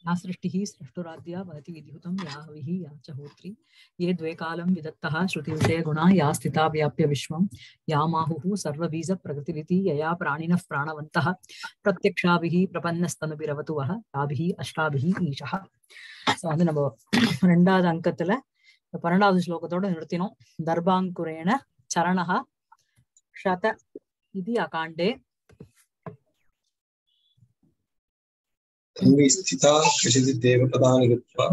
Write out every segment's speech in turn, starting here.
या सृष्टिः सृष्टुराद्या भवति विधिहुतं या हविः या च होत्री ये द्वे कालं विदत्तः श्रुतिविषयगुणा या स्थिता व्याप्य विश्वं या माहुः सर्वबीजप्रकृतिरिति यया प्राणिनः प्राणवन्तः प्रत्यक्षाभिः प्रपन्नस्तनुभिरवतु वः याभिः अष्टाभिः ஈஷா ஸோ வந்து நம்ம ரெண்டாவது அங்கத்துல இந்த பன்னெண்டாவது ஸ்லோகத்தோட நிறுத்தினோம் தர்பாங்குரேண சரணஹ க்ஷத இது அகாண்டே तन्वी स्थिता कशिचिदेव पदानि गत्वा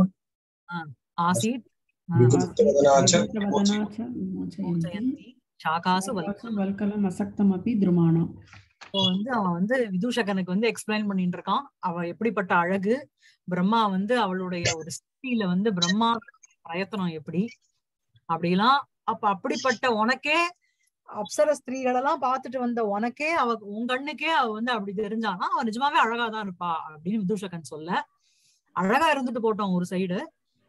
ஆசீத் विकृतवदना च वदना च विमोचयन्ति மோச்சயந்தி சாகாசு வல்கம் வல்கலம் அசக்தமபி துருமாணம் இப்போ வந்து அவன் வந்து விதூஷகனுக்கு வந்து எக்ஸ்பிளைன் பண்ணிட்டு இருக்கான் அவ எப்படிப்பட்ட அழகு பிரம்மா வந்து அவளுடைய ஒரு ஸ்திதியில வந்து பிரம்மா பிரயத்தனம் எப்படி அப்படிலாம் அப்ப அப்படிப்பட்ட உனக்கே அப்சர ஸ்திரீகளெல்லாம் பார்த்துட்டு வந்த உனக்கே அவ உன் கண்ணுக்கே அவ வந்து அப்படி தெரிஞ்சானா அவ நிஜமாவே அழகாதான் இருப்பா அப்படின்னு விதூஷகன் சொல்ல அழகா இருந்துட்டு போட்டோம் ஒரு சைடு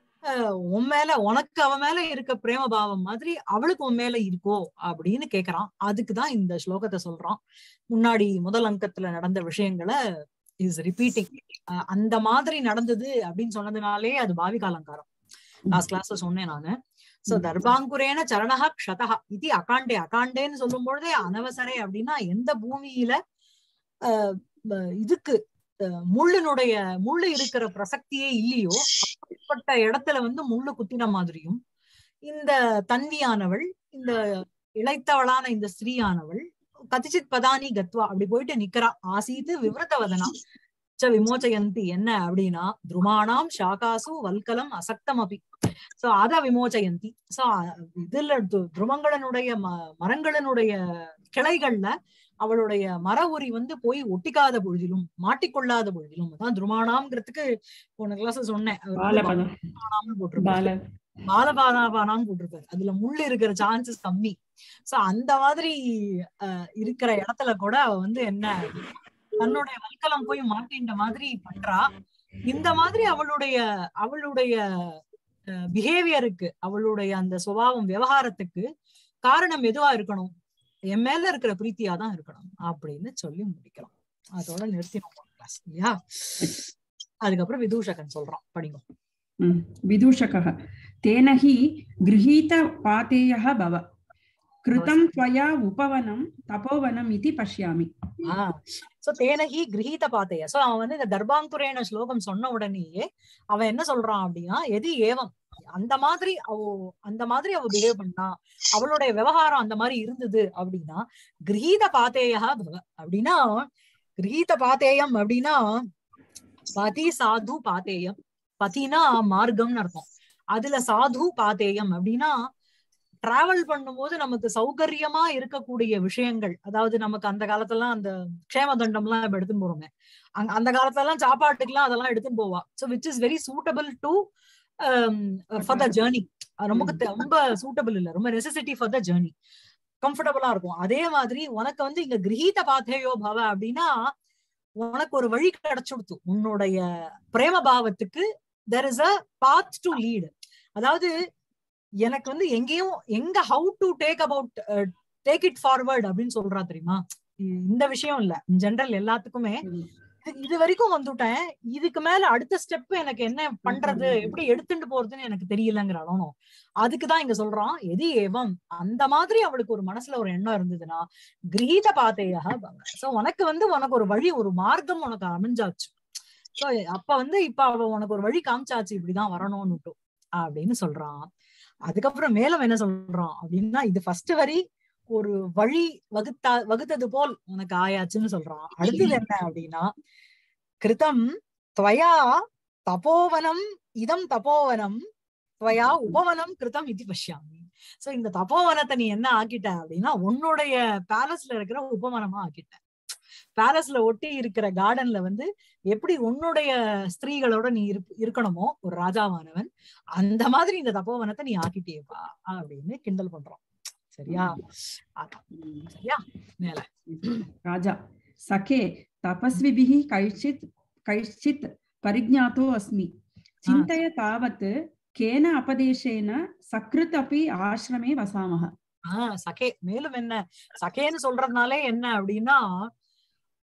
உன் மேல உனக்கு அவ மேல இருக்க பிரேம பாவம் மாதிரி அவளுக்கு உன் மேல இருக்கோ அப்படின்னு கேக்குறான் அதுக்குதான் இந்த ஸ்லோகத்தை சொல்றான் முன்னாடி முதல் அங்கத்துல நடந்த விஷயங்களை இஸ் ரிப்பீட்டிங் அந்த மாதிரி நடந்தது அப்படின்னு சொன்னதுனாலே அது பாவிக அலங்காரம் லாஸ்ட் கிளாஸ்ல சொன்னேன் நானு சோ ம். தர்பாங்குரேன சரணஹ க்ஷதஹ இது அகாண்டே அகாண்டேன்னு சொல்லும் பொழுதே அனவசரே அப்படின்னா எந்த பூமியில அஹ், ப- இதுக்கு அஹ், முள்ளினுடைய முள்ளு இருக்கிற பிரசக்தியே இல்லையோ அப்படிப்பட்ட இடத்துல வந்து முள்ளு குத்தின மாதிரியும் இந்த தன்வியானவள் இந்த இளைத்தவளான இந்த ஸ்திரீயானவள் கதிச்சித் பதானி கத்வா அப்படி போயிட்டு நிக்கிறா ஆசீத்து விவரதவதனா ச விமோச்சயந்தி என்ன அப்படின்னா துருமானாம் ஷாகாசு வல்கலம் அசக்தம் அபி சோ அத விமோச்சயந்தி சோ இதுல து- துருவங்களினுடைய ம- மரங்களினுடைய கிளைகள்ல அவளுடைய மர உரி வந்து போய் ஒட்டிக்காத பொழுதிலும் மாட்டிக்கொள்ளாத பொழுதிலும் அதான் துருமானாம்ங்கிறதுக்கு போன கிளாஸ் சொன்னேன் அவர் வந்து பாலபதம் பாலாபானாம்னு போட்டிருப்பாரு பால பாலபானாபானான்னு போட்டிருப்பாரு அதுல முள்ளு இருக்கிற சான்சஸ் கம்மி சோ அந்த மாதிரி அஹ், இருக்கிற இடத்துல கூட அவ வந்து என்ன தன்னுடைய வல்கலம் போய் மாட்டின்ற மாதிரி பண்றா இந்த மாதிரி அவளுடைய அவளுடைய பிஹேவியருக்கு அவளுடைய அந்த சுபாவம் விவகாரத்துக்கு காரணம் எதுவா இருக்கணும் என் மேல இருக்கிற பிரீத்தியா தான் இருக்கணும் அப்படின்னு சொல்லி முடிக்கலாம் அதோட நிறுத்தினோம் class, இல்லையா அதுக்கப்புறம் விதூஷகன் சொல்றான் படிங்க ம், विदूषकः तेन हि गृहीतपातेयः भव कृतं त्वया उपवनं तपोवनम् इति पश्यामि சோ தேனகி கிரகீத பாத்தைய சோ அவன் வந்து இந்த தர்பாங்குரேன ஸ்லோகம் சொன்ன உடனேயே அவன் என்ன சொல்றான் அப்படின்னா எது ஏவம் அந்த மாதிரி அவ அந்த மாதிரி அவ பிஹேவ் பண்ணா அவளுடைய விவகாரம் அந்த மாதிரி இருந்தது அப்படின்னா கிரகீத பாத்தேயா பவ அப்படின்னா கிரகீத பாத்தேயம் அப்படின்னா பதி சாது பாத்தேயம் பதினா மார்க்கம்னு அர்த்தம் அதுல சாது பாத்தேயம் அப்படின்னா டிராவல் பண்ணும்போது நமக்கு சௌகரியமா இருக்கக்கூடிய விஷயங்கள் அதாவது நமக்கு அந்த காலத்துலலாம் அந்த க்ஷேம தண்டம் எல்லாம் இப்ப எடுத்துன்னு போறோமே அங்க- அந்த காலத்துல எல்லாம் சாப்பாட்டுக்குலாம் அதெல்லாம் எடுத்துன்னு போவா so which is very suitable to for the journey நமக்கு தெ- ரொம்ப சூட்டபிள் இல்ல ரொம்ப நெசசிட்டி ஃபார் த ஜேர்னி கம்ஃபர்டபுளா இருக்கும் அதே மாதிரி உனக்கு வந்து இங்க கிரகீத பாத்தேயோ பவ அப்படின்னா உனக்கு ஒரு வழி கிடைச்சுடுத்து உன்னுடைய பிரேம பாவத்துக்கு there is a path to lead அதாவது எனக்கு வந்து எங்கேயும் எங்க how to take about take it forward அப்படின்னு சொல்றா தெரியுமா இ- இந்த விஷயம் இல்ல ஜெனரல் எல்லாத்துக்குமே இது- இது வரைக்கும் வந்துட்டேன் இதுக்கு மேல அடுத்த ஸ்டெப் எனக்கு என்ன பண்றது எப்படி எடுத்துட்டு போறதுன்னு எனக்கு தெரியலங்கிறாலும் அதுக்குதான் இங்க சொல்றான் எது ஏவம் அந்த மாதிரி அவளுக்கு ஒரு மனசுல ஒரு எண்ணம் இருந்ததுன்னா கிரகீத பாத்தையாக சோ உனக்கு வந்து உனக்கு ஒரு வழி ஒரு மார்க்கம் உனக்கு அமைஞ்சாச்சு சோ அப்ப வந்து இப்ப அவ உனக்கு ஒரு வழி காமிச்சாச்சு இப்படிதான் வரணும்னுட்டு அப்படின்னு சொல்றான் அதுக்கப்புறம் மேலும் என்ன சொல்றான் அப்படின்னா இது ஃபர்ஸ்ட் வரி ஒரு வழி வகுத்தா வகுத்தது போல் உனக்கு ஆயாச்சுன்னு சொல்றான் அடுத்தது என்ன அப்படின்னா கிருதம் துவயா தபோவனம் இதம் தபோவனம் துவயா உபவனம் கிருதம் இது பஷ்யாமி சோ இந்த தபோவனத்தை நீ என்ன ஆக்கிட்ட அப்படின்னா உன்னுடைய பேலஸ்ல இருக்கிற உபவனமா ஆக்கிட்ட பேலஸ்ல ஒட்டி இருக்கிற கார்டன்ல வந்து எப்படி உன்னுடைய ஸ்திரீகளோட நீ இருப்- இருக்கணுமோ ஒரு ராஜாவானவன் அந்த மாதிரி இந்த தபோவனத்தை நீ ஆக்கிட்டேப்பா அப்படின்னு கிண்டல் பண்றான் சரியா அதான். சரியா மேல राजा सखे तपस्विभिः कैश्चित् कैश्चित् परिज्ञातो अस्मि चिन्तय तावत् केन अपदेशेन सकृत् अपि आश्रमे वसामः ஆஹ் சகே மேலும் என்ன சகேன்னு சொல்றதுனாலே என்ன அப்படின்னா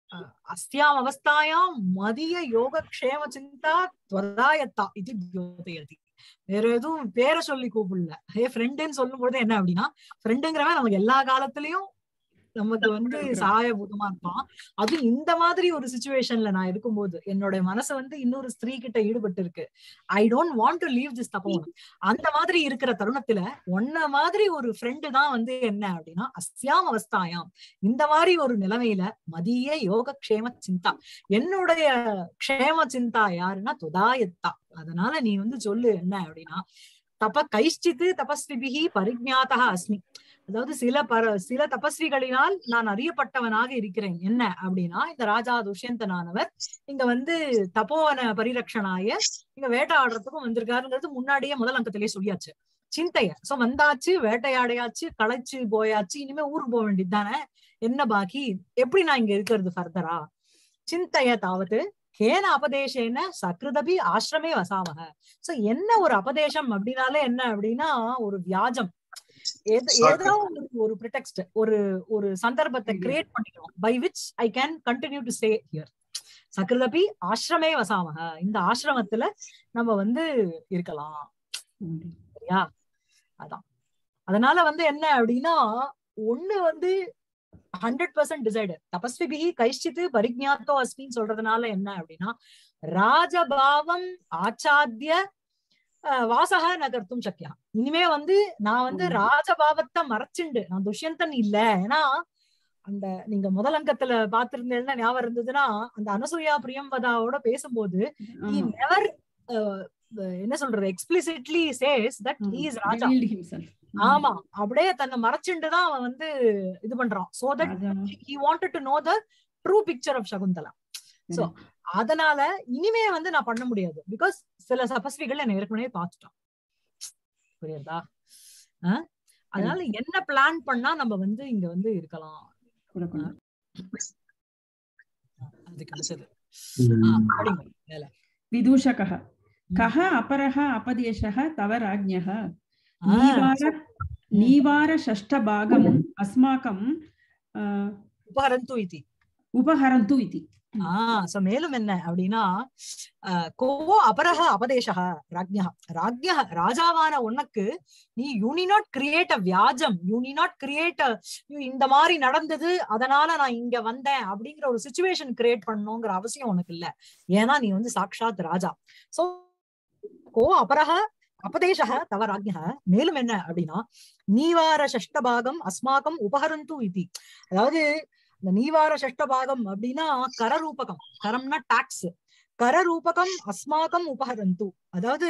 அஹ், அஸ்யாம் அவஸ்தாயாம் மதிய யோகக்ஷேம சிந்தா துவதாயத்தா இது தியோதயதி வேற எதுவும் பேரை சொல்லி கூப்பிடல ஏ ஃப்ரெண்டுன்னு சொல்லும் பொழுது என்ன அப்படின்னா ஃப்ரெண்டுங்கிறவன் நமக்கு எல்லா காலத்துலயும் நமக்கு வந்து சகாயபூதமா இருப்பான் அதுவும் இந்த மாதிரி ஒரு சுச்சுவேஷன்ல நான் இருக்கும்போது என்னோட மனசு வந்து இன்னொரு ஸ்திரீ கிட்ட ஈடுபட்டு இருக்கு I don't want to leave this தப்போனம் அந்த மாதிரி இருக்கிற தருணத்துல ஒன்ன மாதிரி ஒரு ஃப்ரெண்டு தான் வந்து என்ன அப்படின்னா அஸ்யாம் அவஸ்தாயாம் இந்த மாதிரி ஒரு நிலைமையில மதிய யோக க்ஷேம சிந்தா என்னுடைய க்ஷேம சிந்தா யாருன்னா துதாயத்தா அதனால நீ வந்து சொல்லு என்ன அப்படின்னா தப கைஷ்டித்து தபஸ்விபிகி பரிஜாதா அஸ்மி அதாவது சில பர சில தபஸ்விகளினால் நான் அறியப்பட்டவனாக இருக்கிறேன் என்ன அப்படின்னா இந்த ராஜா துஷ்யந்தனானவர் இங்க வந்து தபோவன பரிரக்ஷனாய இங்க வேட்டையாடுறதுக்கும் வந்திருக்காருங்கிறது முன்னாடியே முதல் அங்கத்திலேயே சொல்லியாச்சு சிந்தைய சோ வந்தாச்சு வேட்டையாடையாச்சு களைச்சு போயாச்சு இனிமே ஊருக்கு போக வேண்டியது தானே என்ன பாக்கி எப்படி நான் இங்க இருக்கிறது ஃபர்தரா சிந்தைய தாவது கேன அபதேசேன சக்ருதபி ஆசிரமே வசாமக சோ என்ன ஒரு அபதேசம் அப்படின்னாலே என்ன அப்படின்னா ஒரு வியாஜம் ஏத- ஏதோ ஒரு ஒரு ப்ரிடெக்ஸ்ட் ஒரு ஒரு சந்தர்ப்பத்தை Mhm. கிரியேட் பண்ணிக்கணும் by which I can continue to stay here சக்ருதபி ஆசிரமே வசாமக இந்த ஆசிரமத்துல நம்ம வந்து இருக்கலாம் சரியா அதான் அதனால வந்து என்ன அப்படின்னா ஒண்ணு வந்து ஹண்ட்ரட் பர்சன்ட் டிசைடட் தபஸ்விபிகி கைஷ்டித்து பரிஜாத்தோ அஸ்மின்னு சொல்றதுனால என்ன அப்படின்னா ராஜபாவம் ஆச்சாத்திய அஹ், வாசக நகர்த்தும் சக்கியா இனிமே வந்து நான் வந்து ஆமா. ராஜபாவத்தை மறைச்சுண்டு நான் துஷ்யந்தன் இல்ல ஏன்னா அந்த நீங்க முதல் அங்கத்துல பாத்திருந்தேன்னா ஞாபகம் இருந்ததுன்னா அந்த அனசூயா பிரியம்பதாவோட பேசும்போது he ஆமா. never uh, என்ன சொல்றது explicitly says that he is Raja Revealed himself. ஆமா அப்படியே தன்னை மறைச்சுண்டு தான் அவன் வந்து இது பண்றான் so that Raja. he wanted to know the true picture of Shakuntala So, அதனால இனிமே வந்து நான் பண்ண முடியாது பிகாஸ் சில தபஸ்விகள் என்ன ஏற்கனவே பார்த்துட்டோம் புரியுதா அஹ்? அதனால என்ன பிளான் பண்ணா நம்ம வந்து இங்க வந்து இருக்கலாம் கொடுக்கணும். அதுக்கு அடுத்தது ம். ஆஹ், படிங்க மேல विदूषकः कः अपरः अपदेशः तव राज्ञः ஆஹ், नीवार नीवारषष्ठभागम् अस्माकं अ, உபகரந்து இதி उपहरन्तु इति ஆஹ் சோ மேலும் என்ன அப்படின்னா அஹ், கோ அபரக அபதேசக ராஜ்யா ராஜ்யா ராஜாவான உனக்கு நீ யூனி நாட் கிரியேட் அ வியாஜம் யூனி நாட் கிரியேட் இந்த மாதிரி நடந்தது அதனால நான் இங்க வந்தேன் அப்படிங்கிற ஒரு சுச்சுவேஷன் கிரியேட் பண்ணணுங்கிற அவசியம் உனக்கு இல்ல ஏன்னா நீ வந்து சாக்ஷாத் ராஜா சோ கோ அபரக அபதேசக தவ ராஜ்யா மேலும் என்ன அப்படின்னா நீவார சஷ்டபாகம் அஸ்மாக்கம் உபகரந்து இதி அதாவது இந்த நீவார சஷ்டபாகம் அப்படின்னா கரரூபகம் கரம்னா டாக்ஸ் கரரூபகம் அஸ்மாக்கம் உபகரந்து அதாவது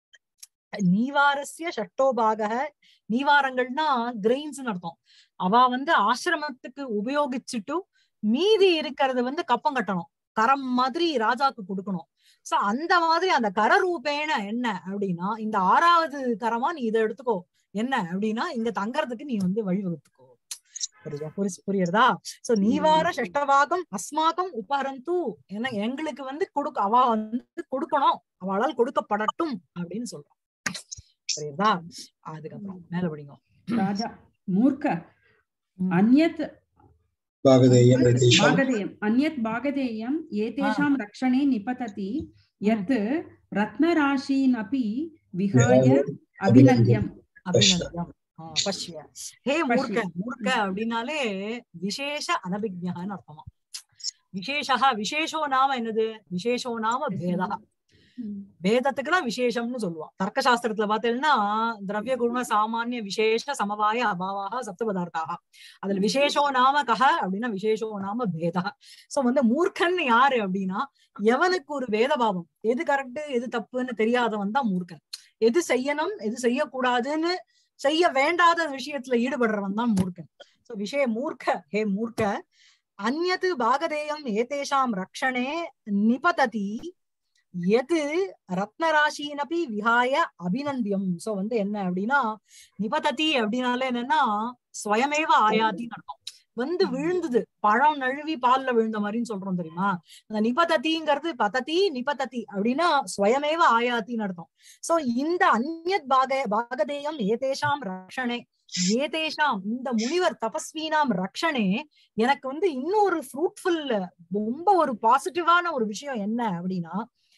நீவாரஸ்ய ஷட்டோபாக நீவாரங்கள்னா கிரெயின்ஸ் அர்த்தம் அவ வந்து ஆசிரமத்துக்கு உபயோகிச்சுட்டு மீதி இருக்கிறது வந்து கப்பம் கட்டணும் கரம் மாதிரி ராஜாக்கு கொடுக்கணும் சோ அந்த மாதிரி அந்த கரரூபேன என்ன அப்படின்னா இந்த ஆறாவது கரமா நீ இதை எடுத்துக்கோ என்ன அப்படின்னா இங்க தங்கறதுக்கு நீ வந்து வழிவகுத்துக்கோ புரியுதா புரிசு- புரியுறதா சோ நீவார சஷ்டபாகம் அஸ்மாக்கம் உபரந்து ஏன்னா எங்களுக்கு வந்து கொடுக்க அவ வந்து கொடுக்கணும் அவளால் கொடுக்கப்படட்டும் அப்படின்னு சொல்றோம் புரியுதா அதுக்கப்புறம் மேல படிங்க राजा मूर्ख ம். अन्यत् भागधेयं रतीशां भागधेयम् अन्यत् भागधेयम् एतेषां रक्षणे निपतति यत् रत्नराशीनपि विहाय विहाय अभिनन्द्यम् அபிநந்தம் ஆ, பஷ்ய ஹே மூர்க்க பஷ்ய. மூர்க்க அப்படின்னாலே விசேஷ அனபிஜான்னு அர்த்தமா விசேஷா விசேஷோ நாம என்னது விசேஷோ நாம பேதா வேதத்துக்குலாம் விசேஷம்னு சொல்லுவான் தர்க்க சாஸ்திரத்துல பார்த்தீங்கன்னா திரவிய குண சாமானிய விசேஷ சமவாய அபாவாக சப்த பதார்த்தாக அதுல விசேஷோ நாம கஹ அப்படின்னா விசேஷோ நாம பேதா சோ வந்து மூர்க்கன் யாரு அப்படின்னா எவனுக்கு ஒரு வேதபாவம் எது கரெக்ட் எது தப்புன்னு தெரியாதவன் தான் மூர்க்கன் எது செய்யணும் எது செய்யக்கூடாதுன்னு செய்ய வேண்டாத விஷயத்துல ஈடுபடுறவன் தான் மூர்க்கன் சோ விஷய மூர்க்க ஹே மூர்க்க அந்நது பாகதேயம் ஏதேஷாம் ரக்ஷணே நிபததி எது ரத்னராசினபி விஹாய அபிநந்தியம் சோ வந்து என்ன அப்படின்னா நிபததி அப்படின்னாலே என்னன்னா ஸ்வயமேவ ஆயாதின்னு அர்த்தம் வந்து விழுந்தது பழம் நழுவி பால்ல விழுந்த மாதிரின்னு சொல்றோம் தெரியுமா அந்த நிபததிங்கிறது பததி நிபததி அப்படின்னா ஸ்வயமேவ ஆயாத்தின்னு அர்த்தம் சோ இந்த அந்யத் பாக பாகதேயம் ஏதேஷாம் ரக்ஷணே ஏதேஷாம் இந்த முனிவர் தபஸ்வீனாம் ரக்ஷணே எனக்கு வந்து இன்னொரு ஃப்ரூட்ஃபுல் ரொம்ப ஒரு பாசிட்டிவான ஒரு விஷயம் என்ன அப்படின்னா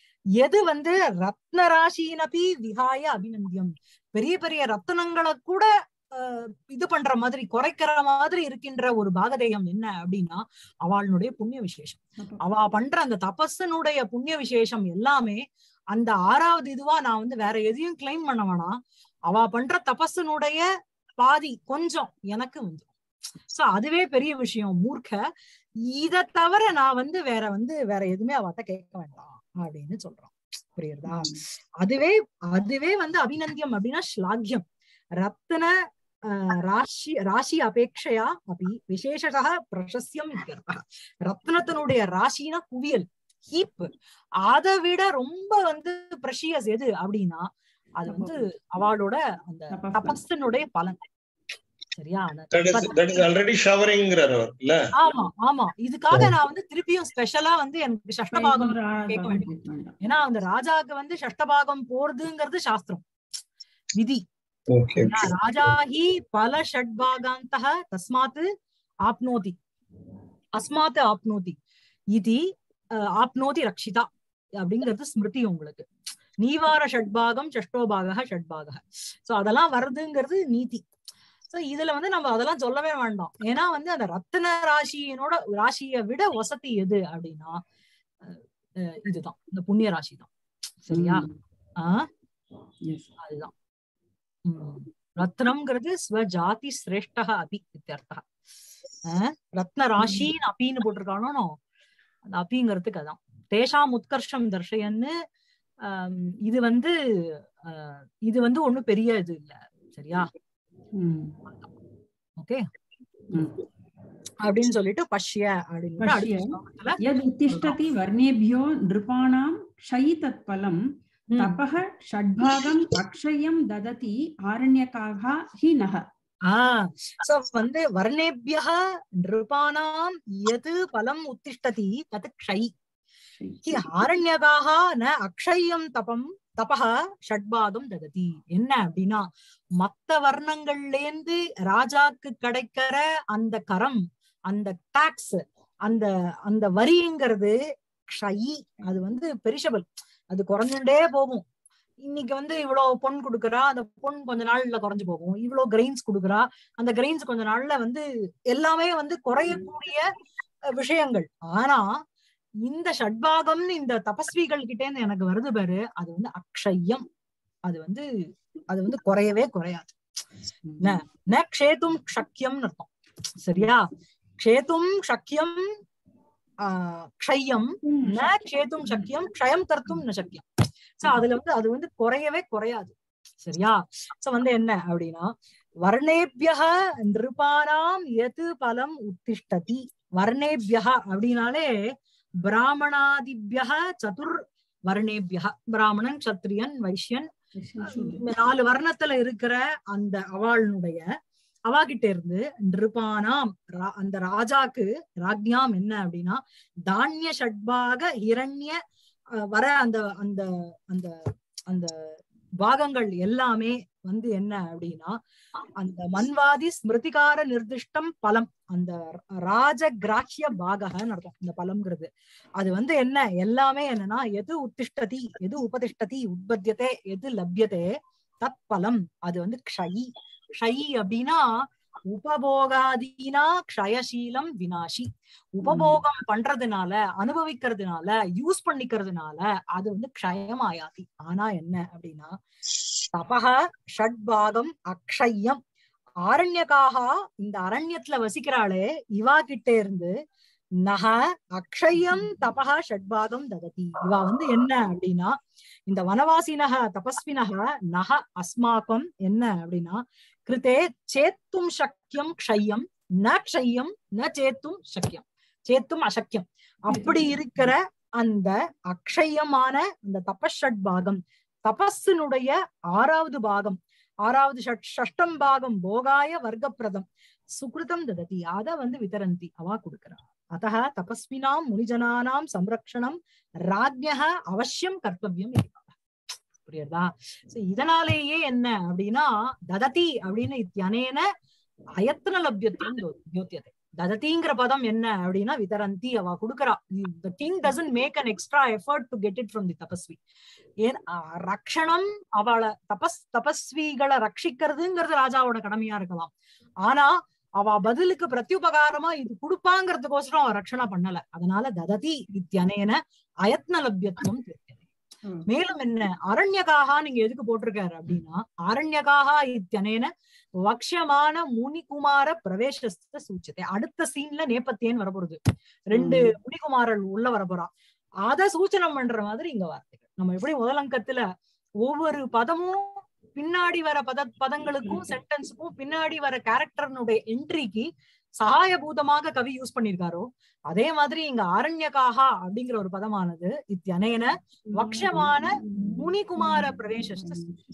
எது வந்து ரத்ன ராசினபி விகாய அபிநந்தியம் பெரிய பெரிய ரத்தனங்களை கூட ஆஹ், இது பண்ற மாதிரி குறைக்கிற மாதிரி இருக்கின்ற ஒரு பாகதேயம் என்ன அப்படின்னா அவளுடைய புண்ணிய விசேஷம் அவ பண்ற அந்த தபஸனுடைய புண்ணிய விசேஷம் எல்லாமே அந்த ஆறாவது இதுவா நான் வந்து வேற எதையும் கிளைம் பண்ண வேணாம் அவ பண்ற தபஸனுடைய பாதி கொஞ்சம் எனக்கு வந்து சோ அதுவே பெரிய விஷயம் மூர்க்க இத தவிர நான் வந்து வேற வந்து வேற எதுவுமே அவட்ட கேட்க வேண்டாம் அப்படின்னு சொல்றான் புரியுறதா அதுவே அதுவே வந்து அபிநந்தியம் அப்படின்னா ஸ்லாகியம் ரத்ன ஆஹ், ராசி ராசி அபேட்சையா அப்படி விசேஷக பிரசஸ்யம் இत्यर्थः. ரத்னத்தினுடைய ராசினா குவியல் ஹீப் அதை விட ரொம்ப வந்து ப்ரெஷியஸ் எது அப்படின்னா அது வந்து அவளோட அந்த தபஸ். தபஸனுடைய பலன் சரியா அந்த That is that is already showering அவர் இல்ல ஆமா ஆமா இதுக்காக நான் வந்து திருப்பியும் ஸ்பெஷலா வந்து எனக்கு சஷ்டபாகம் கேட்க வேண்டும். ஏன்னா அந்த ராஜாக்கு வந்து சஷ்டபாகம் போறதுங்கிறது சாஸ்திரம் விதி ஓகே ஏன்னா ராஜா ஹி பல ஷட்பாகாந்தः தஸ்மாத் ஆப்னோதி அஸ்மாத் ஆப்னோதி இது அஹ், ஆப்னோதி ரக்ஷிதா அப்படிங்கிறது ஸ்மிருதி உங்களுக்கு நீவார ஷட்பாகம் ஷஷ்டோபாக ஷட்பாக சோ அதெல்லாம் வருதுங்கிறது நீதி சோ இதுல வந்து நம்ம அதெல்லாம் சொல்லவே வேண்டாம் ஏன்னா வந்து அந்த ரத்தின ராசியினோட ராசியை விட வசதி எது அப்படின்னா அஹ், அஹ், இதுதான் இந்த புண்ணிய ராசி தான் சரியா ஆஹ் அதுதான் உம். ரத்னம்ங்கிறது ஸ்வஜாதி சிரேஷ்டா அபி இத்தியர்த்தா அஹ் ரத்ன ராசின்னு அப்பின்னு போட்டிருக்கானோ அந்த அப்பிங்கிறதுக்கு அதான் தேஷாம் உத்கர்ஷம் தர்ஷயன்னு ஆம், இது வந்து அஹ், இது வந்து ஒண்ணும் பெரிய இது இல்ல சரியா ஓகே அப்படின்னு சொல்லிட்டு பஷ்ய அப்படின்னு அடுத்த பஷ்ய. ஸ்லோகத்துல यद् उत्तिष्ठति वर्णेभ्यो नृपाणां क्षयि तत्फलं ம். तपः षड्भागम् अक्षयं ददति आरण्यकाः हि नः ஆஹ் சோ வந்து வர்ணேபிய நிருபானாம் எது பலம் உத்திஷ்டதி தத் க்ஷை ஹி ஆரண்யகாக ந அக்ஷயம் தபம் தபஹ ஷட்பாகம் தததி என்ன அப்படின்னா மத்த வர்ணங்கள்லேந்து ராஜாக்கு கிடைக்கிற அந்த கரம் அந்த டாக்ஸ் அந்த அந்த வரிங்கிறது க்ஷயி அது வந்து பெரிஷபிள் அது குறைஞ்சுட்டே போகும் இன்னைக்கு வந்து இவ்வளவு பொன் கொடுக்குறா அந்த பொன் கொஞ்ச நாள்ல குறைஞ்சு போகும் இவ்வளவு கிரெயின்ஸ் கொடுக்குறா அந்த கிரெயின்ஸ் கொஞ்ச நாள்ல வந்து எல்லாமே வந்து குறையக்கூடிய அஹ், விஷயங்கள் ஆனா இந்த ஷட்பாகம்னு இந்த தபஸ்விகள் கிட்டே இருந்து எனக்கு வருது பாரு அது வந்து அக்ஷயம் அது வந்து அது வந்து குறையவே குறையாது ந க்ஷேதும் க்ஷக்கியம்னு அர்த்தம் சரியா க்ஷேதும் ஷக்கியம் ஆஹ் க்ஷயம் ந க்ஷேதும் சக்கியம் க்ஷயம் கர்த்தும் ந சக்கியம் சோ அதுல வந்து அது வந்து குறையவே குறையாது சரியா சோ வந்து என்ன அப்படின்னா வர்ணேபிய நிருபானாம் எது பலம் உத்திஷ்டதி வர்ணேபிய அப்படின்னாலே பிராமணாதிபிய சதுர் வர்ணேபிய பிராமணன் சத்திரியன் வைஷ்யன் இந்த நாலு வர்ணத்துல இருக்கிற அந்த அவளுடைய அவாகிட்ட இருந்து நிருபானாம் ரா- அந்த ராஜாக்கு ராஜ்ஞாம் என்ன அப்படின்னா தானிய ஷட்பாக இரண்ய அஹ், வர அந்த அந்த அந்த அந்த பாகங்கள் எல்லாமே வந்து என்ன அப்படின்னா அந்த மன்வாதி ஸ்மிருதிகார நிர்திஷ்டம் பலம் அந்த ராஜ கிராஹ்ய பாகன்னு அர்த்தம் இந்த பலம்ங்கிறது அது வந்து என்ன எல்லாமே என்னன்னா எது உத்திஷ்டதி எது உபதிஷ்டதி உற்பத்தியதே எது லப்யதே தத் பலம் அது வந்து க்ஷயி க்ஷயி அப்படின்னா உபபோகாதீனா க்ஷயசீலம் வினாஷி உபபோகம் பண்றதுனால அனுபவிக்கிறதுனால யூஸ் பண்ணிக்கிறதுனால அது வந்து க்ஷயம் ஆயாதி ஆனா என்ன அப்படின்னா தபக ஷட்பாகம் அக்ஷயம் ஆரண்யக்காக இந்த அரண்யத்துல வசிக்கிறாளே இவா கிட்ட இருந்து நக அக்ஷயம் தபக ஷட்பாகம் தததி இவா வந்து என்ன அப்படின்னா இந்த வனவாசினக தபஸ்வினக நக அஸ்மாக்கம் என்ன அப்படின்னா கிருத்தே சேத்தும் சக்கியம் க்ஷயம் ந க்ஷயம் ந சேத்தும் சக்கியம் சேத்தும் அசக்கியம் அப்படி இருக்கிற அந்த அக்ஷயமான அந்த தபஷட் பாகம் தபஸினுடைய ஆறாவது பாகம் ஆறாவது ஷட் ஷஷ்டம் பாகம் போகாய வர்க்கப்பிரதம் சுக்ருதம் தததி அத வந்து விதரந்தி அவா கொடுக்கிறா அத்தः தபஸ்வினாம் முனிஜனானாம் சம்ரக்ஷணம் ராஜ்யः அவசியம் கர்த்தவியம் இது புரியுறதா சோ இதனாலேயே என்ன அப்படின்னா தததி அப்படின்னு இத்தியனேன அயத்ன லப்யத்துவம் ஜோத்தியதை தததிங்கிற பதம் என்ன அப்படின்னா விதரந்தி அவ கொடுக்கறா the king doesn't make an extra effort to get it from the tapasvi ஏன் அஹ், ரக்ஷணம் அவளை தபஸ் தபஸ்விகளை ரட்சிக்கிறதுங்கிறது ராஜாவோட கடமையா இருக்கலாம் ஆனா அவ பதிலுக்கு பிரத்யுபகாரமா இது கொடுப்பாங்கிறதுக்கோசரம் அவ ரட்சணா பண்ணல அதனால தததி இத்தியனேன அயத்ன லப்யத்துவம் தெரியுது ம். மேலும் என்ன அரண்யகாகா நீங்க எதுக்கு போட்டிருக்காரு அப்படின்னா அரண்யகாகா இத்தியனேன வக்ஷமான முனிகுமார பிரவேசத்தை சூச்சத்தை அடுத்த சீன்ல நேபத்தியன் வரப்போறது ரெண்டு ம். முனிகுமாரர் உள்ள வரப்போறா அத சூச்சனம் பண்ற மாதிரி இங்க வார்த்தைகள் நம்ம எப்படி முதல் அங்கத்துல ஒவ்வொரு பதமும் பின்னாடி வர பத பதங்களுக்கும் சென்டென்ஸுக்கும் பின்னாடி வர கேரக்டர்னுடைய என்ட்ரிக்கு சகாயபூதமாக கவி யூஸ் பண்ணிருக்காரோ அதே மாதிரி இங்க ஆரண்யகாகா அப்படிங்கிற ஒரு பதமானது இத்தியனேன வக்ஷமான முனிகுமார பிரவேசஸ்த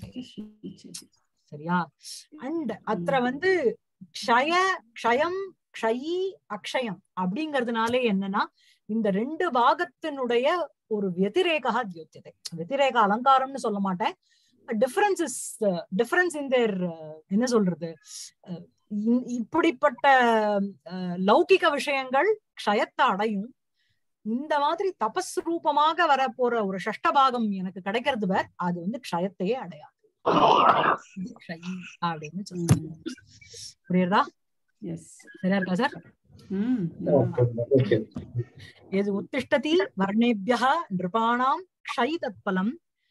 சரியா அண்ட் அത്ര வந்து க்ஷய க்ஷயம் க்ஷயி அக்ஷயம் அப்படிங்கறதுனாலே என்னன்னா இந்த ரெண்டு பாகத்தினுடைய ஒரு வெதிரேகா தியோத்தியதை வெதிரேக அலங்காரம்னு சொல்ல மாட்டேன் difference is difference in there என்ன சொல்றது அஹ் இ- இப்படிப்பட்ட அஹ், லௌகிக விஷயங்கள் க்ஷயத்தை அடையும் இந்த மாதிரி தபஸ் ரூபமாக வர போற ஒரு ஷஷ்டபாகம் எனக்கு கிடைக்கிறது வேற அது வந்து க்ஷயத்தையே அடையாது இது க்ஷயி அப்படின்னு சொல்லுங்க புரியுறதா எஸ் சரியா இருக்கா சார் ம் ஓகே எது உத்திஷ்டதி வர்ணேபிய நிருபாணாம் க்ஷயி தத்பலம்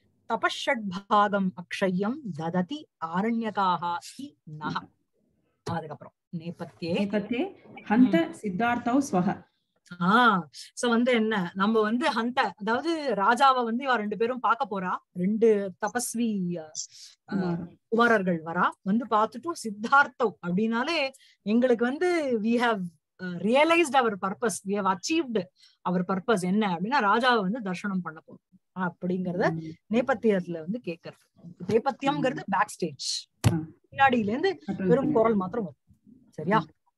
தபஷட்பாகம் அக்ஷயம் தததி ஆரண்யகாக ஹி நஹ அதுக்கப்புறம் நேபத்தியே நேபத்தே ஹந்த சித்தார்த்தௌ ஸ்வஹ ஆஹ் சோ வந்து என்ன நம்ம வந்து ஹந்த அதாவது ராஜாவை வந்து இவ ரெண்டு பேரும் பார்க்க போறா ரெண்டு தபஸ்வி அஹ், குமாரர். குமாரர்கள் வரா வந்து பார்த்துட்டு சித்தார்த்தம் அப்படின்னாலே எங்களுக்கு வந்து we have realised our purpose we have achieved our purpose என்ன அப்படின்னா ராஜாவை வந்து தர்சனம் பண்ண போறோம் அப்படிங்கறத ம். நேபத்தியத்துல வந்து கேக்குறது நேபத்தியம்ங்கிறது பேக் ஸ்டேஜ் ஆ. பின்னாடியில இருந்து அப்புறம் வெறும் குரல் மாத்திரம் வரும் சரியா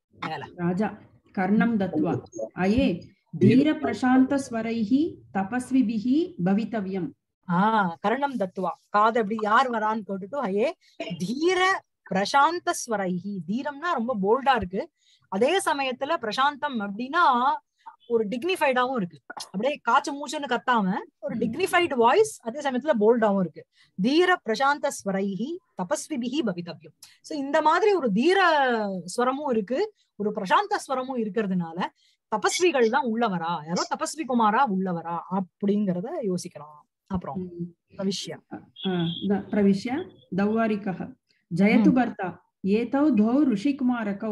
ராஜா கர்ணம் தத்வா அயே தீர பிரசாந்த ஸ்வரைஹ தபஸ்விபிஹ பவித்தவ்யம் ஆஹ் கரணம் தத்துவா காது அப்படி யார் வரான்னு கேட்டுட்டு ஐயே தீர பிரசாந்த ஸ்வரைஹி தீரம்னா ரொம்ப போல்டா இருக்கு அதே சமயத்துல பிரசாந்தம் அப்படின்னா ஒரு டிக்னிஃபைடாவும் இருக்கு அப்படியே காச்சு மூச்சுன்னு கத்தாம ஒரு டிக்னிஃபைடு வாய்ஸ் அதே சமயத்துல போல்டாவும் இருக்கு தீர பிரசாந்த ஸ்வரைஹி தபஸ்விபிஹி பவிதவ்யம் சோ இந்த மாதிரி ஒரு தீர ஸ்வரமும் இருக்கு ஒரு பிரசாந்த ஸ்வரமும் இருக்கிறதுனால தபஸ்விகள் தான் உள்ளவரா யாரோ தபஸ்வி குமாரா உள்ளவரா அப்படிங்கறத யோசிக்கலாம் அப்புறம் விஷயம் आ, द- प्रविश्य दौवारिकः जयतु भर्ता एतौ द्वौ ऋषिकुमारकौ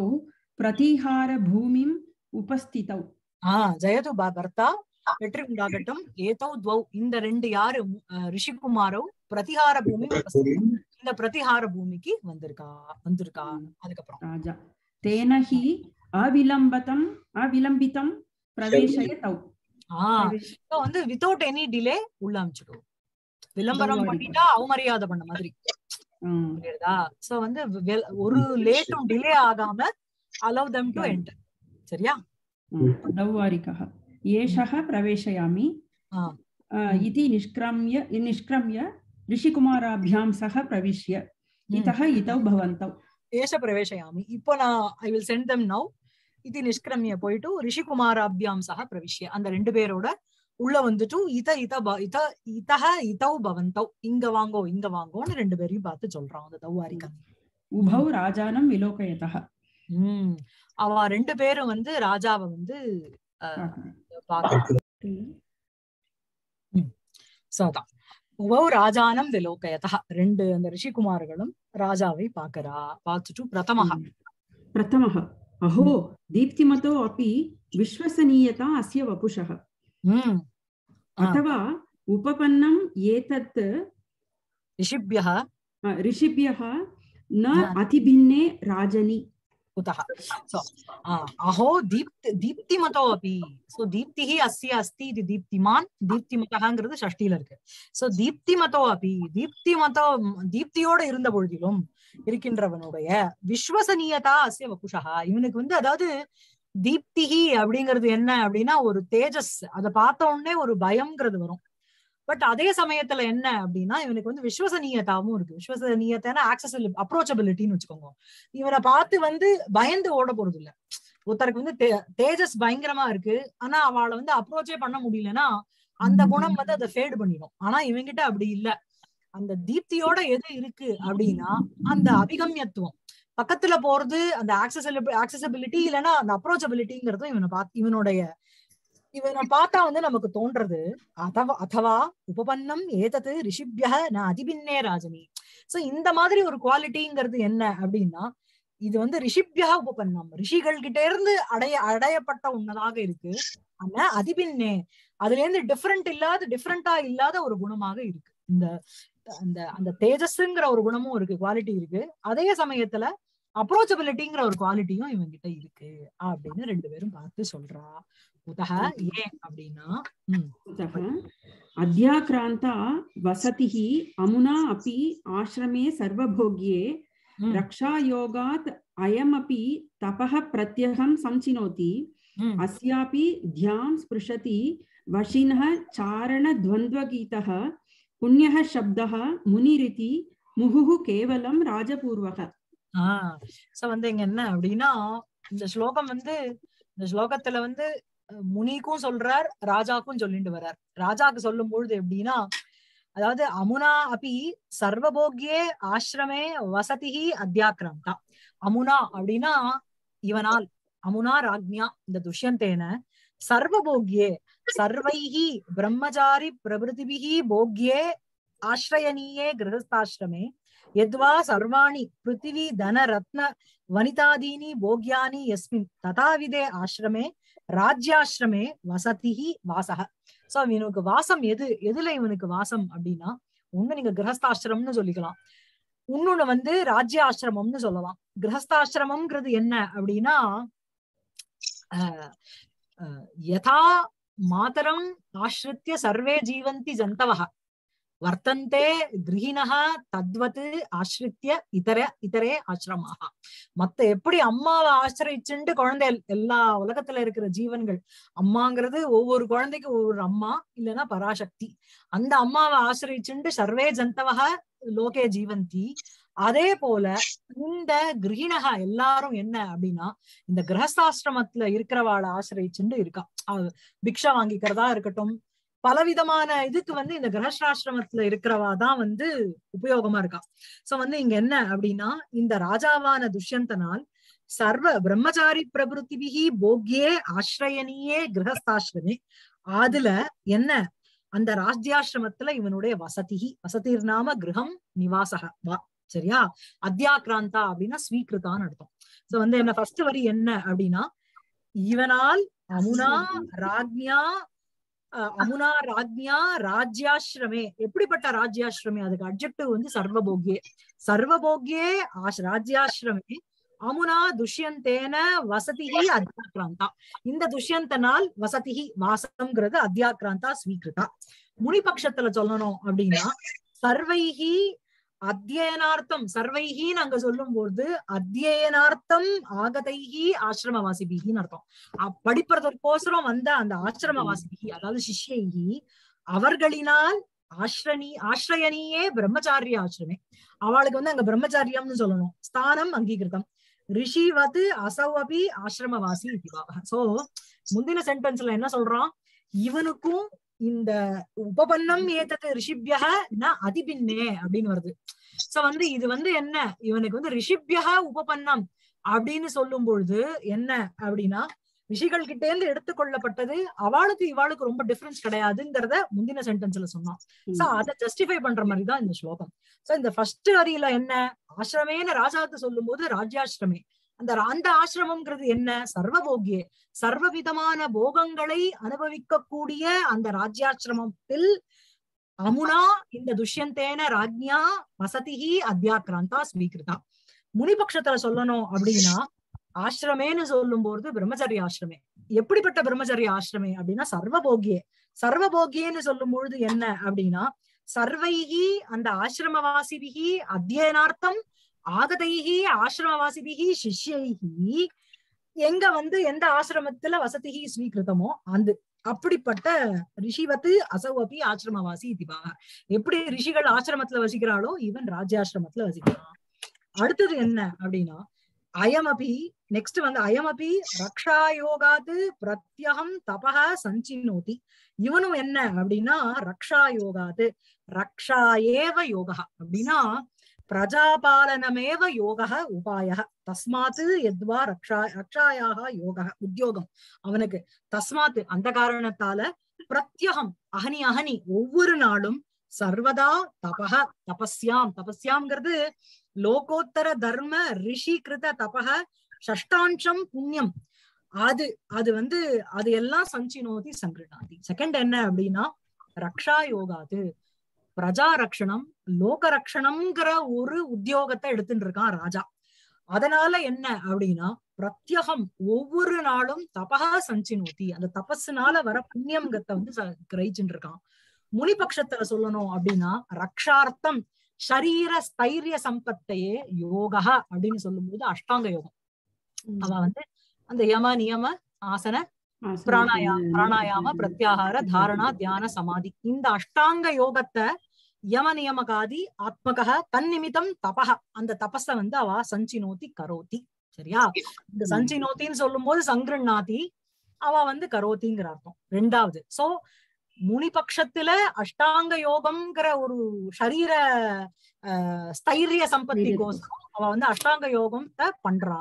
प्रतिहारभूमिम् उपस्थितौ ஆஹ் ஜெயது ப- பர்த்தா வெற்றி உண்டாகட்டும் ஏதோ துவௌ இந்த ரெண்டு யாரு அஹ், ரிஷிகுமாரோ பிரதிகார பூமி இந்த பிரதிகார பூமிக்கு வந்திருக்கா வந்திருக்கா அதுக்கப்புறம் राजा तेन हि अविलम्बतम् अविलम्बितं प्रवेशयतौ ஆஹ் இப்ப வந்து வித்தவுட் எனி டிலே உள்ள அமிச்சிடுவோம் விளம்பரம் தௌவாரி. பண்ணிட்டா அவமரியாதை பண்ண மாதிரி ம், புரியுதா சோ வந்து வெ- ஒரு லேட்டும் டிலே ஆகாம அலவ் தம் டு என்டர் சரியா ம், दौवारिकः एषः प्रवेशयामि ஆ. आ, इति निष्क्रम्य निष्क्रम्य ऋषिकुमाराभ्यां सह प्रविश्य ம். इतः इतौ भवन्तौ ஏஷ பிரவேசயாமி இப்போ நான் I will send them now இது நிஷ்கிரமிய போயிட்டு ரிஷிகுமாராபியாம் சக பிரவிஷ்ய அந்த ரெண்டு பேரோட உள்ள வந்துட்டு இத இத ப- இத இதஹ இதௌ பவந்தௌ இங்க வாங்கோ இங்க வாங்கோன்னு ரெண்டு பேரையும் பார்த்து சொல்றான் அந்த தௌவாரிகா उभौ राजानं विलोकयतः உம் அவ ரெண்டு பேரும் வந்து ராஜாவை வந்து அஹ், பாக்க சோதான் உவௌ ராஜானம் விலோகயதா ரெண்டு அந்த ரிஷிகுமார்களும் ராஜாவை பாக்குறா பார்த்துட்டு பிரதமஹா प्रथमः अहो दीप्तिमतो अपि विश्वसनीयता अस्य वपुषः உம் ஆ. अथवा उपपन्नम् एतत् ரிஷிபியः अ, ऋषिभ्यः न हा. अतिभिन्ने राजनि कुतः सो अहो दीप्ति दीप्तिमतो अपि सो दीप्तिः अस्य अस्ति इति दीप्तिमान् दीप्तिमतःங்கிறது ஷஷ்டியில இருக்கு சோ தீப்திமதோ அப்பி தீப்திமதோ தீப்தியோட இருந்த பொழுதிலும் இருக்கின்றவனுடைய விஸ்வசனீயதா அஸ்ய வகுஷா இவனுக்கு வந்து அதாவது தீப்திகி அப்படிங்கிறது என்ன அப்படின்னா ஒரு தேஜஸ் அதை பார்த்த உடனே ஒரு பயம்ங்கிறது வரும் பட் அதே சமயத்துல என்ன அப்படின்னா இவனுக்கு வந்து விஸ்வசனீயதாவும் இருக்கு விஸ்வசனீயத்தான ஆக்சசிபிள் அப்ரோச்சபிலிட்டின்னு வச்சுக்கோங்க இவனை பார்த்து வந்து பயந்து ஓட போறது இல்ல ஒருத்தருக்கு வந்து தே- தேஜஸ் பயங்கரமா இருக்கு ஆனா அவளை வந்து அப்ரோச்சே பண்ண முடியலன்னா அந்த குணம் வந்து அதை ஃபேடு பண்ணிடும் ஆனா இவங்கிட்ட அப்படி இல்ல அந்த தீப்தியோட எது இருக்கு அப்படின்னா அந்த அபிகம்யத்துவம் பக்கத்துல போறது அந்த ஆக்சசிபிலிட்டி ஆக்சசிபிலிட்டி இல்லைன்னா அந்த அப்ரோச்சபிலிட்டிங்கிறதும் இவனை பார்த்து இவனுடைய இவனை பார்த்தா வந்து நமக்கு தோன்றது அதவா அதவா உபபன்னம் ஏதது ரிஷிபிய ந அதிபின்னே ராஜனி சோ இந்த மாதிரி ஒரு குவாலிட்டிங்கிறது என்ன அப்படின்னா இது வந்து ரிஷிபியா உபபன்னம் ரிஷிகள் கிட்ட இருந்து அடைய அடையப்பட்ட ஒன்னதாக இருக்கு ஆனா அதிபின்னே அதுல இருந்து டிஃப்ரெண்ட் இல்லாத டிஃப்ரெண்டா இல்லாத ஒரு குணமாக இருக்கு இந்த அந்த அந்த தேஜஸ்ங்கிற ஒரு குணமும் இருக்கு குவாலிட்டி இருக்கு அதே சமயத்துல அப்ரோச்சபிலிட்டிங்கிற ஒரு குவாலிட்டியும் இவங்கிட்ட இருக்கு அப்படின்னு ரெண்டு பேரும் பார்த்து சொல்றா உதக ஏன் அப்படின்னா உம் कुतः अद्याक्रान्ता वसतिः अमुना अपि आश्रमे सर्वभोग्ये உம் रक्षायोगात् अयमपि तपः प्रत्यहं संचिनोति உம் अस्यापि ध्यां स्पृशति वशिनः चारणद्वन्द्वगीतः पुण्यः शब्दः मुनिरिति मुहुः केवलं राजपूर्वः ஆஹ் சோ வந்து இங்க என்ன அப்படின்னா இந்த ஸ்லோகம் வந்து இந்த ஸ்லோகத்துல வந்து அஹ், முனிக்கும் சொல்றார் ராஜாக்கும் சொல்லிட்டு வர்றார் ராஜாக்கு சொல்லும் பொழுது எப்படின்னா அதாவது அமுனா அபி சர்வபோக்கியே ஆசிரமே வசதிஹி அத்தியாக்கிராந்தா அமுனா அப்படின்னா இவனால் அமுனா ராஜ்ஞா இந்த துஷ்யந்தேன சர்வபோக்கியே சர்வைஹி பிரம்மச்சாரி பிரபிருதிபிஹி போக்யே ஆශ්‍රயனீயே கிரகஸ்தாசிரமே यद्वा सर्वाणि पृथिवी धन रत्न वनितादीनि भोग्यानि यस्मिन् तथाविधे आश्रमे ராஜ்யாசிரமே வசதிஹி வாசக சோ இவனுக்கு வாசம் எது எதுல இவனுக்கு வாசம் அப்படின்னா ஒண்ணு நீங்க கிரகஸ்தாசிரமம்னு சொல்லிக்கலாம் இன்னொன்னு வந்து ராஜ்யாசிரமம்னு சொல்லலாம் கிரகஸ்தாசிரமம்ங்கிறது என்ன அப்படின்னா அஹ், அஹ், யதா மாதரம் ஆசிரித்ய சர்வே ஜீவந்தி ஜந்தவः வர்த்தந்தே கிரகிணः தத்வத் ஆசிரித்ய இதர இதரே ஆசிரமாக மத்த எப்படி அம்மாவை ஆசிரிச்சுண்டு குழந்தை எல்- எல்லா உலகத்துல இருக்கிற ஜீவன்கள் அம்மாங்கிறது ஒவ்வொரு குழந்தைக்கும் ஒவ்வொரு அம்மா இல்லைன்னா பராசக்தி அந்த அம்மாவை ஆசிரிச்சுண்டு சர்வே ஜந்தவக லோகே ஜீவந்தி அதே போல இந்த கிரகிணக எல்லாரும் என்ன அப்படின்னா இந்த கிரகஸ்தாசிரமத்துல இருக்கிறவாளை ஆசிரிச்சுண்டு இருக்கா அவ பிக்ஷா வாங்கிக்கிறதா இருக்கட்டும் பலவிதமான இதுக்கு வந்து இந்த கிரகஸ்தாசிரமத்துல இருக்கிறவா தான் வந்து உபயோகமா இருக்கா சோ வந்து இங்க என்ன அப்படின்னா இந்த ராஜாவான துஷ்யந்தனால் சர்வ பிரம்மச்சாரி பிரபுத்திபிகி போக்யே ஆசிரயனியே கிரகஸ்தாசிரமே அதுல என்ன அந்த ராஜ்யாசிரமத்துல இவனுடைய வசதி வசதிர் நாம கிரகம் நிவாசக வா சரியா அத்தியாக்ராந்தா அப்படின்னா ஸ்வீகிருதான்னு அர்த்தம் சோ வந்து என்ன ஃபர்ஸ்ட் வரி என்ன அப்படின்னா இவனால் அமுனா ராஜ்ஞா அஹ், அமுனா ராஜ்ஞா ராஜ்யாசிரமே எப்படிப்பட்ட ராஜ்யாசிரமே அதுக்கு அப்ஜெக்டிவ் வந்து சர்வபோக்யே சர்வபோக்யே ஆஷ் ராஜ்யாசிரமே அமுனா துஷ்யந்தேன வசதிஹி அத்தியாக்ராந்தா இந்த துஷ்யந்தனால் வசதிஹி வாசம்ங்கிறது அத்தியாக்ராந்தா ஸ்வீகிருதா முனிபக்ஷத்துல சொல்லணும் அப்படின்னா சர்வைஹி அத்தியனார்த்தம் சர்வைஹின்னு அங்க சொல்லும் போது அத்தியனார்த்தம் ஆகதைஹி ஆசிரமவாசிபிகின்னு அர்த்தம் அ- படிப்பதற்கோசரம் வந்த அந்த ஆசிரமவாசிபிகி அதாவது சிஷ்யைஹி அவர்களினால் ஆශ්‍රனி ஆශ්‍රயனியே பிரம்மச்சாரிய ஆசிரமே அவளுக்கு வந்து அங்க பிரம்மச்சாரியம்னு சொல்லணும் ஸ்தானம் அங்கீகிருதம் ரிஷிவது அசவபி ஆசிரமவாசி சோ முந்தின சென்டென்ஸ்ல என்ன சொல்றான் இவனுக்கும் இந்த உபபன்னம் ஏத்தது ரிஷிபிய ந அதிபின்னே அப்படின்னு வருது சோ வந்து இது வந்து என்ன இவனுக்கு வந்து ரிஷிபிய உபபன்னம் அப்படின்னு சொல்லும் பொழுது என்ன அப்படின்னா ரிஷிகள் கிட்ட இருந்து எடுத்துக்கொள்ளப்பட்டது அவளுக்கு இவாளுக்கு ரொம்ப டிஃபரன்ஸ் கிடையாதுங்கிறத முந்தின சென்டென்ஸ்ல சொன்னான் சோ அதை ஜஸ்டிஃபை பண்ற மாதிரி தான் இந்த ஸ்லோகம் சோ இந்த ஃபர்ஸ்ட் வரியில என்ன ஆசிரமேன்னு ராஜாக்கு சொல்லும் போது ராஜ்யாசிரமே அந்த ரா- அந்த ஆசிரமம்ங்கிறது என்ன சர்வபோகியே சர்வவிதமான போகங்களை அனுபவிக்க கூடிய அந்த ராஜ்யாசிரமத்தில் அமுனா இந்த துஷ்யந்தேன ராஜ்ஞா வசதிஹி அத்தியாக்ராந்தா ஸ்வீகிருதா முனிபக்ஷத்துல சொல்லணும் அப்படின்னா ஆசிரமேன்னு சொல்லும் போது பிரம்மச்சரிய ஆசிரமே எப்படிப்பட்ட பிரம்மச்சரிய ஆசிரமே அப்படின்னா சர்வபோகியே சர்வபோகியேன்னு சொல்லும் பொழுது என்ன அப்படின்னா சர்வைகி அந்த ஆசிரமவாசிபிகி அத்தியனார்த்தம் ஆகதைஹி ஆசிரமவாசிபிகி சிஷ்யைஹி எங்க வந்து எந்த ஆசிரமத்துல வசதிஹி ஸ்வீகிருதமோ அந்த அப்படிப்பட்ட ரிஷிவத்து அசௌபி ஆசிரமவாசி இதுவாக எப்படி ரிஷிகள் ஆசிரமத்துல வசிக்கிறாளோ இவன் ராஜ்யாசிரமத்துல வசிக்கிறான் அடுத்தது என்ன அப்படின்னா அயமபி நெக்ஸ்ட் வந்து அயமபி ரக்ஷா யோகாது பிரத்யகம் தபக சஞ்சினோதி இவனும் என்ன அப்படின்னா ரக்ஷா யோகாது ரக்ஷா ஏவ யோகா அப்படின்னா பிரஜாபாலனமேவ யோக உபாய தஸ்மாத் எத்வா ரக்ஷா ரக்ஷாயாக யோக உத்தியோகம் அவனுக்கு தஸ்மாத் அந்த காரணத்தால பிரத்யகம் அகனி அகனி ஒவ்வொரு நாளும் சர்வதா தபக தபஸ்யாம் தபஸ்யாம்ங்கிறது லோகோத்தர தர்ம ரிஷி கிருத தபக ஷஷ்டாம்சம் புண்ணியம் அது அது வந்து அது எல்லாம் சஞ்சினோதி சங்கிருணாதி செகண்ட் என்ன அப்படின்னா ரக்ஷா யோகாது பிரஜா ரக்ஷணம் லோக ரக்ஷணம்ங்கிற ஒரு உத்தியோகத்தை எடுத்துட்டு இருக்கான் ராஜா அதனால என்ன அப்படின்னா பிரத்யகம் ஒவ்வொரு நாளும் தபகா சஞ்சினோதி அந்த தபஸுனால வர புண்ணியம்கத்தை வந்து ச- கிரகிச்சுட்டு இருக்கான் முனிபக்ஷத்துல சொல்லணும் அப்படின்னா ரக்ஷார்த்தம் ஷரீர ஸ்தைரிய சம்பத்தையே யோகா அப்படின்னு சொல்லும்போது அஷ்டாங்க யோகம் அவ வந்து அந்த யம நியம ஆசன பிராணாயாம பிராணாயாம பிரத்யாகார தாரணா தியான சமாதி இந்த அஷ்டாங்க யோகத்தை யம நியமகாதி ஆத்மக தன்னிமித்தம் தபக அந்த தபஸ வந்து அவ சஞ்சினோதி கரோதி சரியா இந்த சஞ்சினோத்தின்னு சொல்லும் போது சங்கிருநாதி அவ வந்து கரோதிங்கிற அர்த்தம் ரெண்டாவது சோ முனிபக்ஷத்துல அஷ்டாங்க யோகம்ங்கிற ஒரு சரீர அஹ், ஸ்தைரிய சம்பத்தி கோசம் அவ வந்து அஷ்டாங்க யோகத்தை பண்றா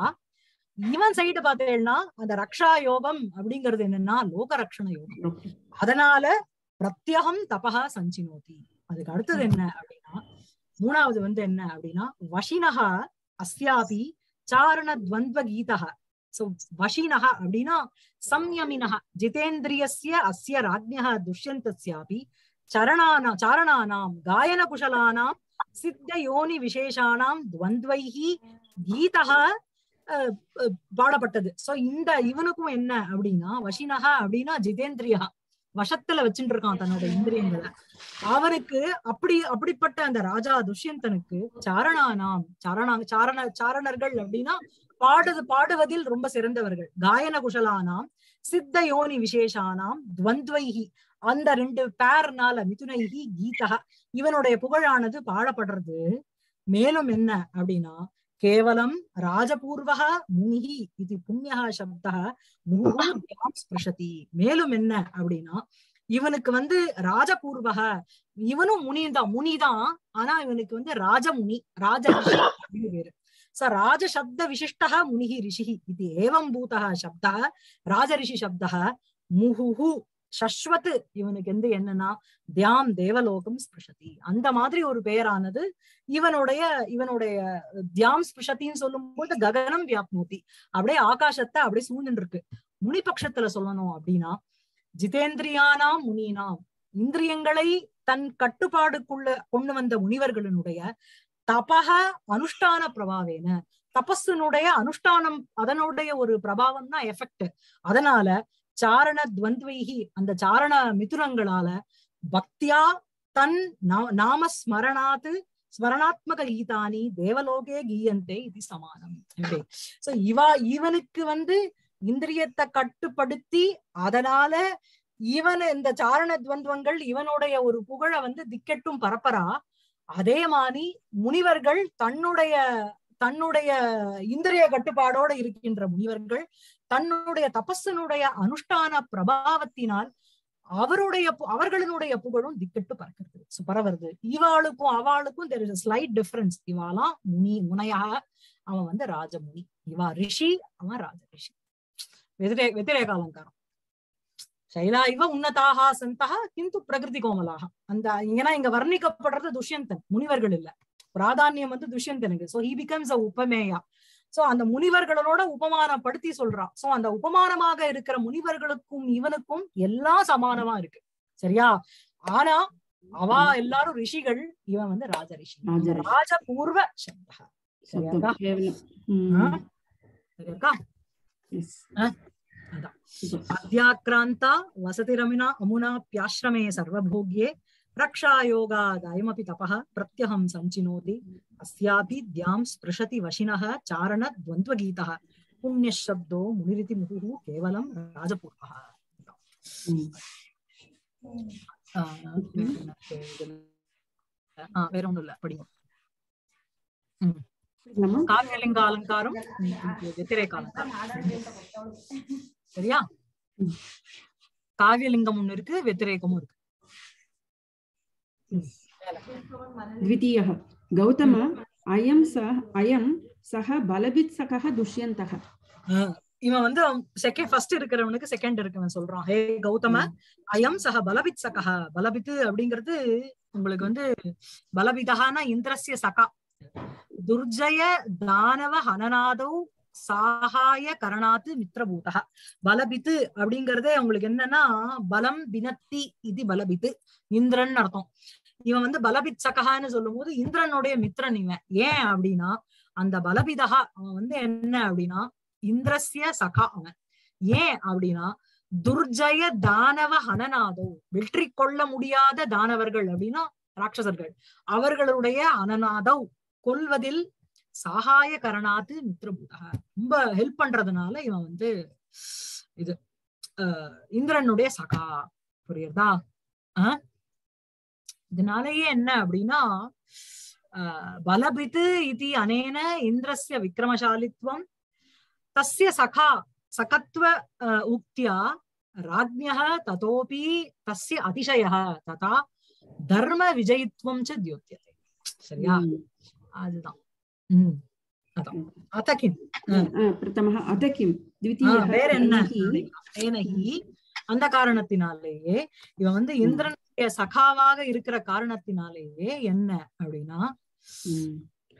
இவன் சைடு பார்த்தேன்னா அந்த ரக்ஷா யோகம் அப்படிங்கிறது என்னன்னா லோக ரக்ஷண யோகம் அதனால பிரத்யகம் தபகா சஞ்சினோதி அதுக்கு அடுத்தது என்ன அப்படின்னா மூணாவது வந்து என்ன அப்படின்னா வஷினகா அஸ்யாபி சாரண துவந்த்வ கீதக சோ வஷினக அப்படின்னா சம்யமினக ஜிதேந்திரியஸ்ய அஸ்ய ராஜ்ஞः துஷ்யந்தஸ்யாபி சரணானா சாரணானாம் காயன குஷலானாம் சித்த யோனி விசேஷானாம் துவந்த்வைஹி கீதக அஹ், அஹ், பாடப்பட்டது சோ இந்த இவனுக்கும் என்ன அப்படின்னா வஷினகா அப்படின்னா ஜிதேந்திரியா வசத்துல வச்சுட்டு இருக்கான் தன்னோட இந்திரியங்களை அவனுக்கு அப்படி அப்படிப்பட்ட அந்த ராஜா துஷ்யந்தனுக்கு சாரணானாம் சாரணா சாரண சாரணர்கள் அப்படின்னா பாடுது பாடுவதில் ரொம்ப சிறந்தவர்கள் காயன குஷலானாம் சித்த யோனி விசேஷானாம் துவந்த்வைஹி அந்த ரெண்டு பேர்னால மிதுனைஹி கீதக இவனுடைய புகழானது பாடப்படுறது மேலும் என்ன அப்படின்னா கேவலம் ராஜபூர்வக முனிஹி இது புண்ணியா சப்தா முகுஹு தியாம் ஸ்பிருஷதி மேலும் என்ன அப்படின்னா இவனுக்கு வந்து ராஜபூர்வக இவனும் முனிதான் முனிதான் ஆனா இவனுக்கு வந்து ராஜமுனி ராஜ ரிஷி அப்படின்னு பேரு ச ராஜசப்த விசிஷ்டः முனிஹி ரிஷிஹி இது ஏவம் பூதः சப்தः ராஜரிஷி சப்தः முகுஹு சஸ்வத் இவனுக்கு வந்து என்னன்னா தியாம் தேவலோகம் ஸ்பிருஷதி அந்த மாதிரி ஒரு பெயரானது இவனுடைய இவனுடைய தியாம் ஸ்பிருஷத்தின்னு சொல்லும் போது ககனம் வியாப்னோதி அப்படியே ஆகாசத்தை அப்படியே சூழ்ந்துட்டு இருக்கு முனிபக்ஷத்துல சொல்லணும் அப்படின்னா ஜிதேந்திரியானாம் முனீனாம் இந்திரியங்களை தன் கட்டுப்பாடுக்குள்ள கொண்டு வந்த முனிவர்களினுடைய தபக அனுஷ்டான பிரபாவேன தபஸினுடைய அனுஷ்டானம் அதனுடைய ஒரு பிரபாவம் தான் எஃபெக்ட் அதனால சாரண துவந்த்வைகி அந்த சாரண மிதுனங்களால பக்தியா தன் நா- நாம ஸ்மரணாத்து ஸ்மரணாத்மக கீதானி தேவலோகே கீயந்தே இது சமானம் இப்படி சோ இவா இவனுக்கு வந்து இந்திரியத்தை கட்டுப்படுத்தி அதனால இவன் இந்த சாரண துவந்துவங்கள் இவனுடைய ஒரு புகழ வந்து திக்கெட்டும் பரப்பரா அதே மாதிரி முனிவர்கள் தன்னுடைய தன்னுடைய இந்திரிய கட்டுப்பாடோட இருக்கின்ற முனிவர்கள் தன்னுடைய தபஸினுடைய அனுஷ்டான பிரபாவத்தினால் அவருடைய பு- அவர்களினுடைய புகழும் திக்கெட்டு பறக்கிறது So, பரவுறது இவாளுக்கும் அவளுக்கும் தெர் இஸ் ஸ்லைட் டிஃபரன்ஸ் இவாலாம் முனி முனையாக அவன் வந்து ராஜமுனி இவா ரிஷி அவன் ராஜ ரிஷி வெதிரே வெதிரேக அலங்காரம் சைலா இவ உன்னதாக சந்தக கிந்து பிரகிருதி கோமலாக அந்த ஏன்னா இங்க வர்ணிக்கப்படுறது துஷ்யந்தன் முனிவர்கள் இல்ல பிராதானியம் வந்து துஷ்யந்தனுக்கு சோ ஹி பிகம்ஸ் அ உபமேயா சோ அந்த முனிவர்களோட உபமானப்படுத்தி சொல்றான் சோ அந்த உபமானமாக இருக்கிற முனிவர்களுக்கும் இவனுக்கும் எல்லாம் சமானமா இருக்கு சரியா ஆனா அவா எல்லாரும் ரிஷிகள் இவன் வந்து ராஜ ரிஷி ராஜரிஷி. ராஜபூர்வ சப்தா சப்தம் சரியாக்கா? கேவலம் ஆ? ம். சரியாக்கா Yes. ஆ? அதான். Super. अद्याक्रान्ता वसतिरमिना अमुनाप्याश्रमे सर्वभोग्ये रक्षायोगादयमपि तपः प्रत्यहं सञ्चिनोति अस्यापि द्यां स्पृशति वशिनः चारणद्वन्द्वगीतः पुण्यशब्दो मुनिरिति मुहुः केवलं राजपूर्वः ம். ஆஹ் வேற என்ன இருக்கு இதுல? ஆஹ் வேற ஒண்ணும் இல்ல படிங்க நம்ம காவியலிங்க அலங்காரம் வெத்திரேக அலங்காரம் சரியா ம். காவியலிங்கம் ஒண்ணு இருக்கு வெத்திரேகமும் இருக்கு द्वितीयः गौतम अयं सः अयं सः बलभित्सकः दुष्यन्तः ஆஹ் இவன் வந்து செகண்ட் ஃபர்ஸ்ட் இருக்கிறவனுக்கு செகண்ட் இருக்கவன் சொல்றான் ஹே கௌதம அயம் சக பலபித் சகா பலபித்து அப்படிங்கிறது உங்களுக்கு வந்து பலபிதகான இந்திரஸ்ய சகா துர்ஜய தானவ ஹனநாதௌ சாகாய கரணாத்து மித்ரபூதா பலபித்து அப்படிங்கறதே உங்களுக்கு என்னன்னா பலம் பினத்தி இது பலபித்து இந்திரன் அர்த்தம் இவன் வந்து பலபித் சகஹான்னு சொல்லும் போது இந்திரனுடைய மித்ரன் இவன் ஏன் அப்படின்னா அந்த பலபிதகா அவன் வந்து என்ன அப்படின்னா இந்திரஸ்ய சகா அவன் ஏன் அப்படின்னா துர்ஜய தானவ ஹனநாதோ வெற்றி கொள்ள முடியாத தானவர்கள் அப்படின்னா ராட்சசர்கள் அவர்களுடைய அனநாதௌ கொல்வதில் சகாய கரணாத்து மித்ரபூதா ரொம்ப ஹெல்ப் பண்றதுனால இவன் வந்து இது அஹ் இந்திரனுடைய சகா புரியுறதா அஹ் இதனாலயே என்ன அப்படின்னா அஹ் பலபித்து இது அனேன இந்திரஸ்ய விக்ரமசாலித்வம் தஸ்ய சகா சகத்வ அஹ், உக்தியா ராஜ்ஞः ததோபி தஸ்ய அதிசயः ததா தர்ம விஜயித்வம் ச தியோத்தியதே சரியா அதுதான் உம் அதான் அத கிம் अ, प्रथमः अथ किं द्वितीयः ஆஹ் வேற என்ன तैः ஏனகி அந்த காரணத்தினாலேயே இவன் வந்து இந்திரனுடைய சகாவாக இருக்கிற காரணத்தினாலேயே என்ன அப்படின்னா ம்.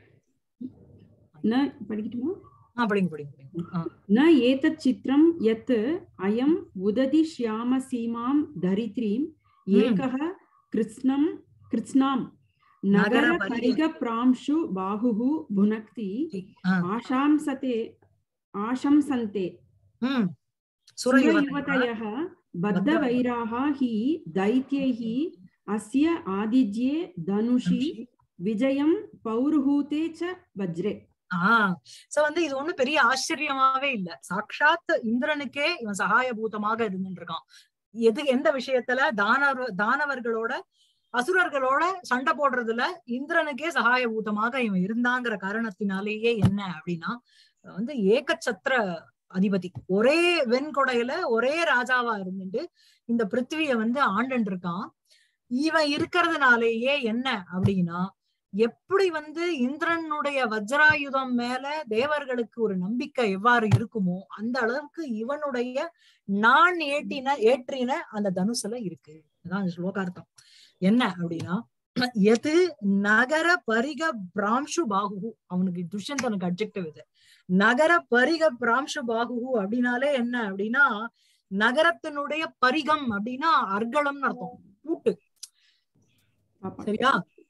न படிக்கட்டுமா ஆஹ் படிங்க படிங்க படிங்க ஆஹ் न एतत् चित्रं यत् अयम् उदति श्यामसीमां धरित्रीम् एकः कृत्स्नं कृत्स्नां नगरपरिग- नगरपरिगप्रांशु बाहुः भुनक्ति ஆஹ் आशांसते आशंसन्ते உம் சுரயுவதையா सुरयुवतयः बद्धवैराः हि दैत्यैः अस्य आदिज्ये धनुषि विजयं पौरुहूते च वज्रे ஆஹ் சோ வந்து இது ஒண்ணும் பெரிய ஆச்சரியமாவே இல்ல சாட்சாத் இந்திரனுக்கே இவன் சகாயபூதமாக இருந்துட்டு இருக்கான் எது எந்த விஷயத்துல தானவ தானவர்களோட அசுரர்களோட சண்டை போடுறதுல இந்திரனுக்கே சகாயபூதமாக இவன் இருந்தாங்கிற காரணத்தினாலேயே என்ன அப்படின்னா வந்து ஏகச்சத்திர அதிபதி ஒரே வெண்கொடையில ஒரே ராஜாவா இருந்துட்டு இந்த பிருத்திவிய வந்து ஆண்டுட்டு இருக்கான் இவன் இருக்கிறதுனாலேயே என்ன அப்படின்னா எப்படி வந்து இந்திரனுடைய வஜ்ராயுதம் மேல தேவர்களுக்கு ஒரு நம்பிக்கை எவ்வாறு இருக்குமோ அந்த அளவுக்கு இவனுடைய நான் ஏற்றின ஏற்றின அந்த தனுசுல இருக்கு அதான் அந்த ஸ்லோகார்த்தம் என்ன அப்படின்னா எது நகர பரிக பிராம்சு பாகு அவனுக்கு துஷ்யந்தனுக்கு அப்ஜெக்டிவ் இது நகர பரிக பிராம்சு பாகு அப்படின்னாலே என்ன அப்படின்னா நகரத்தினுடைய பரிகம் அப்படின்னா அர்கலம்னு அர்த்தம் பூட்டு சரியா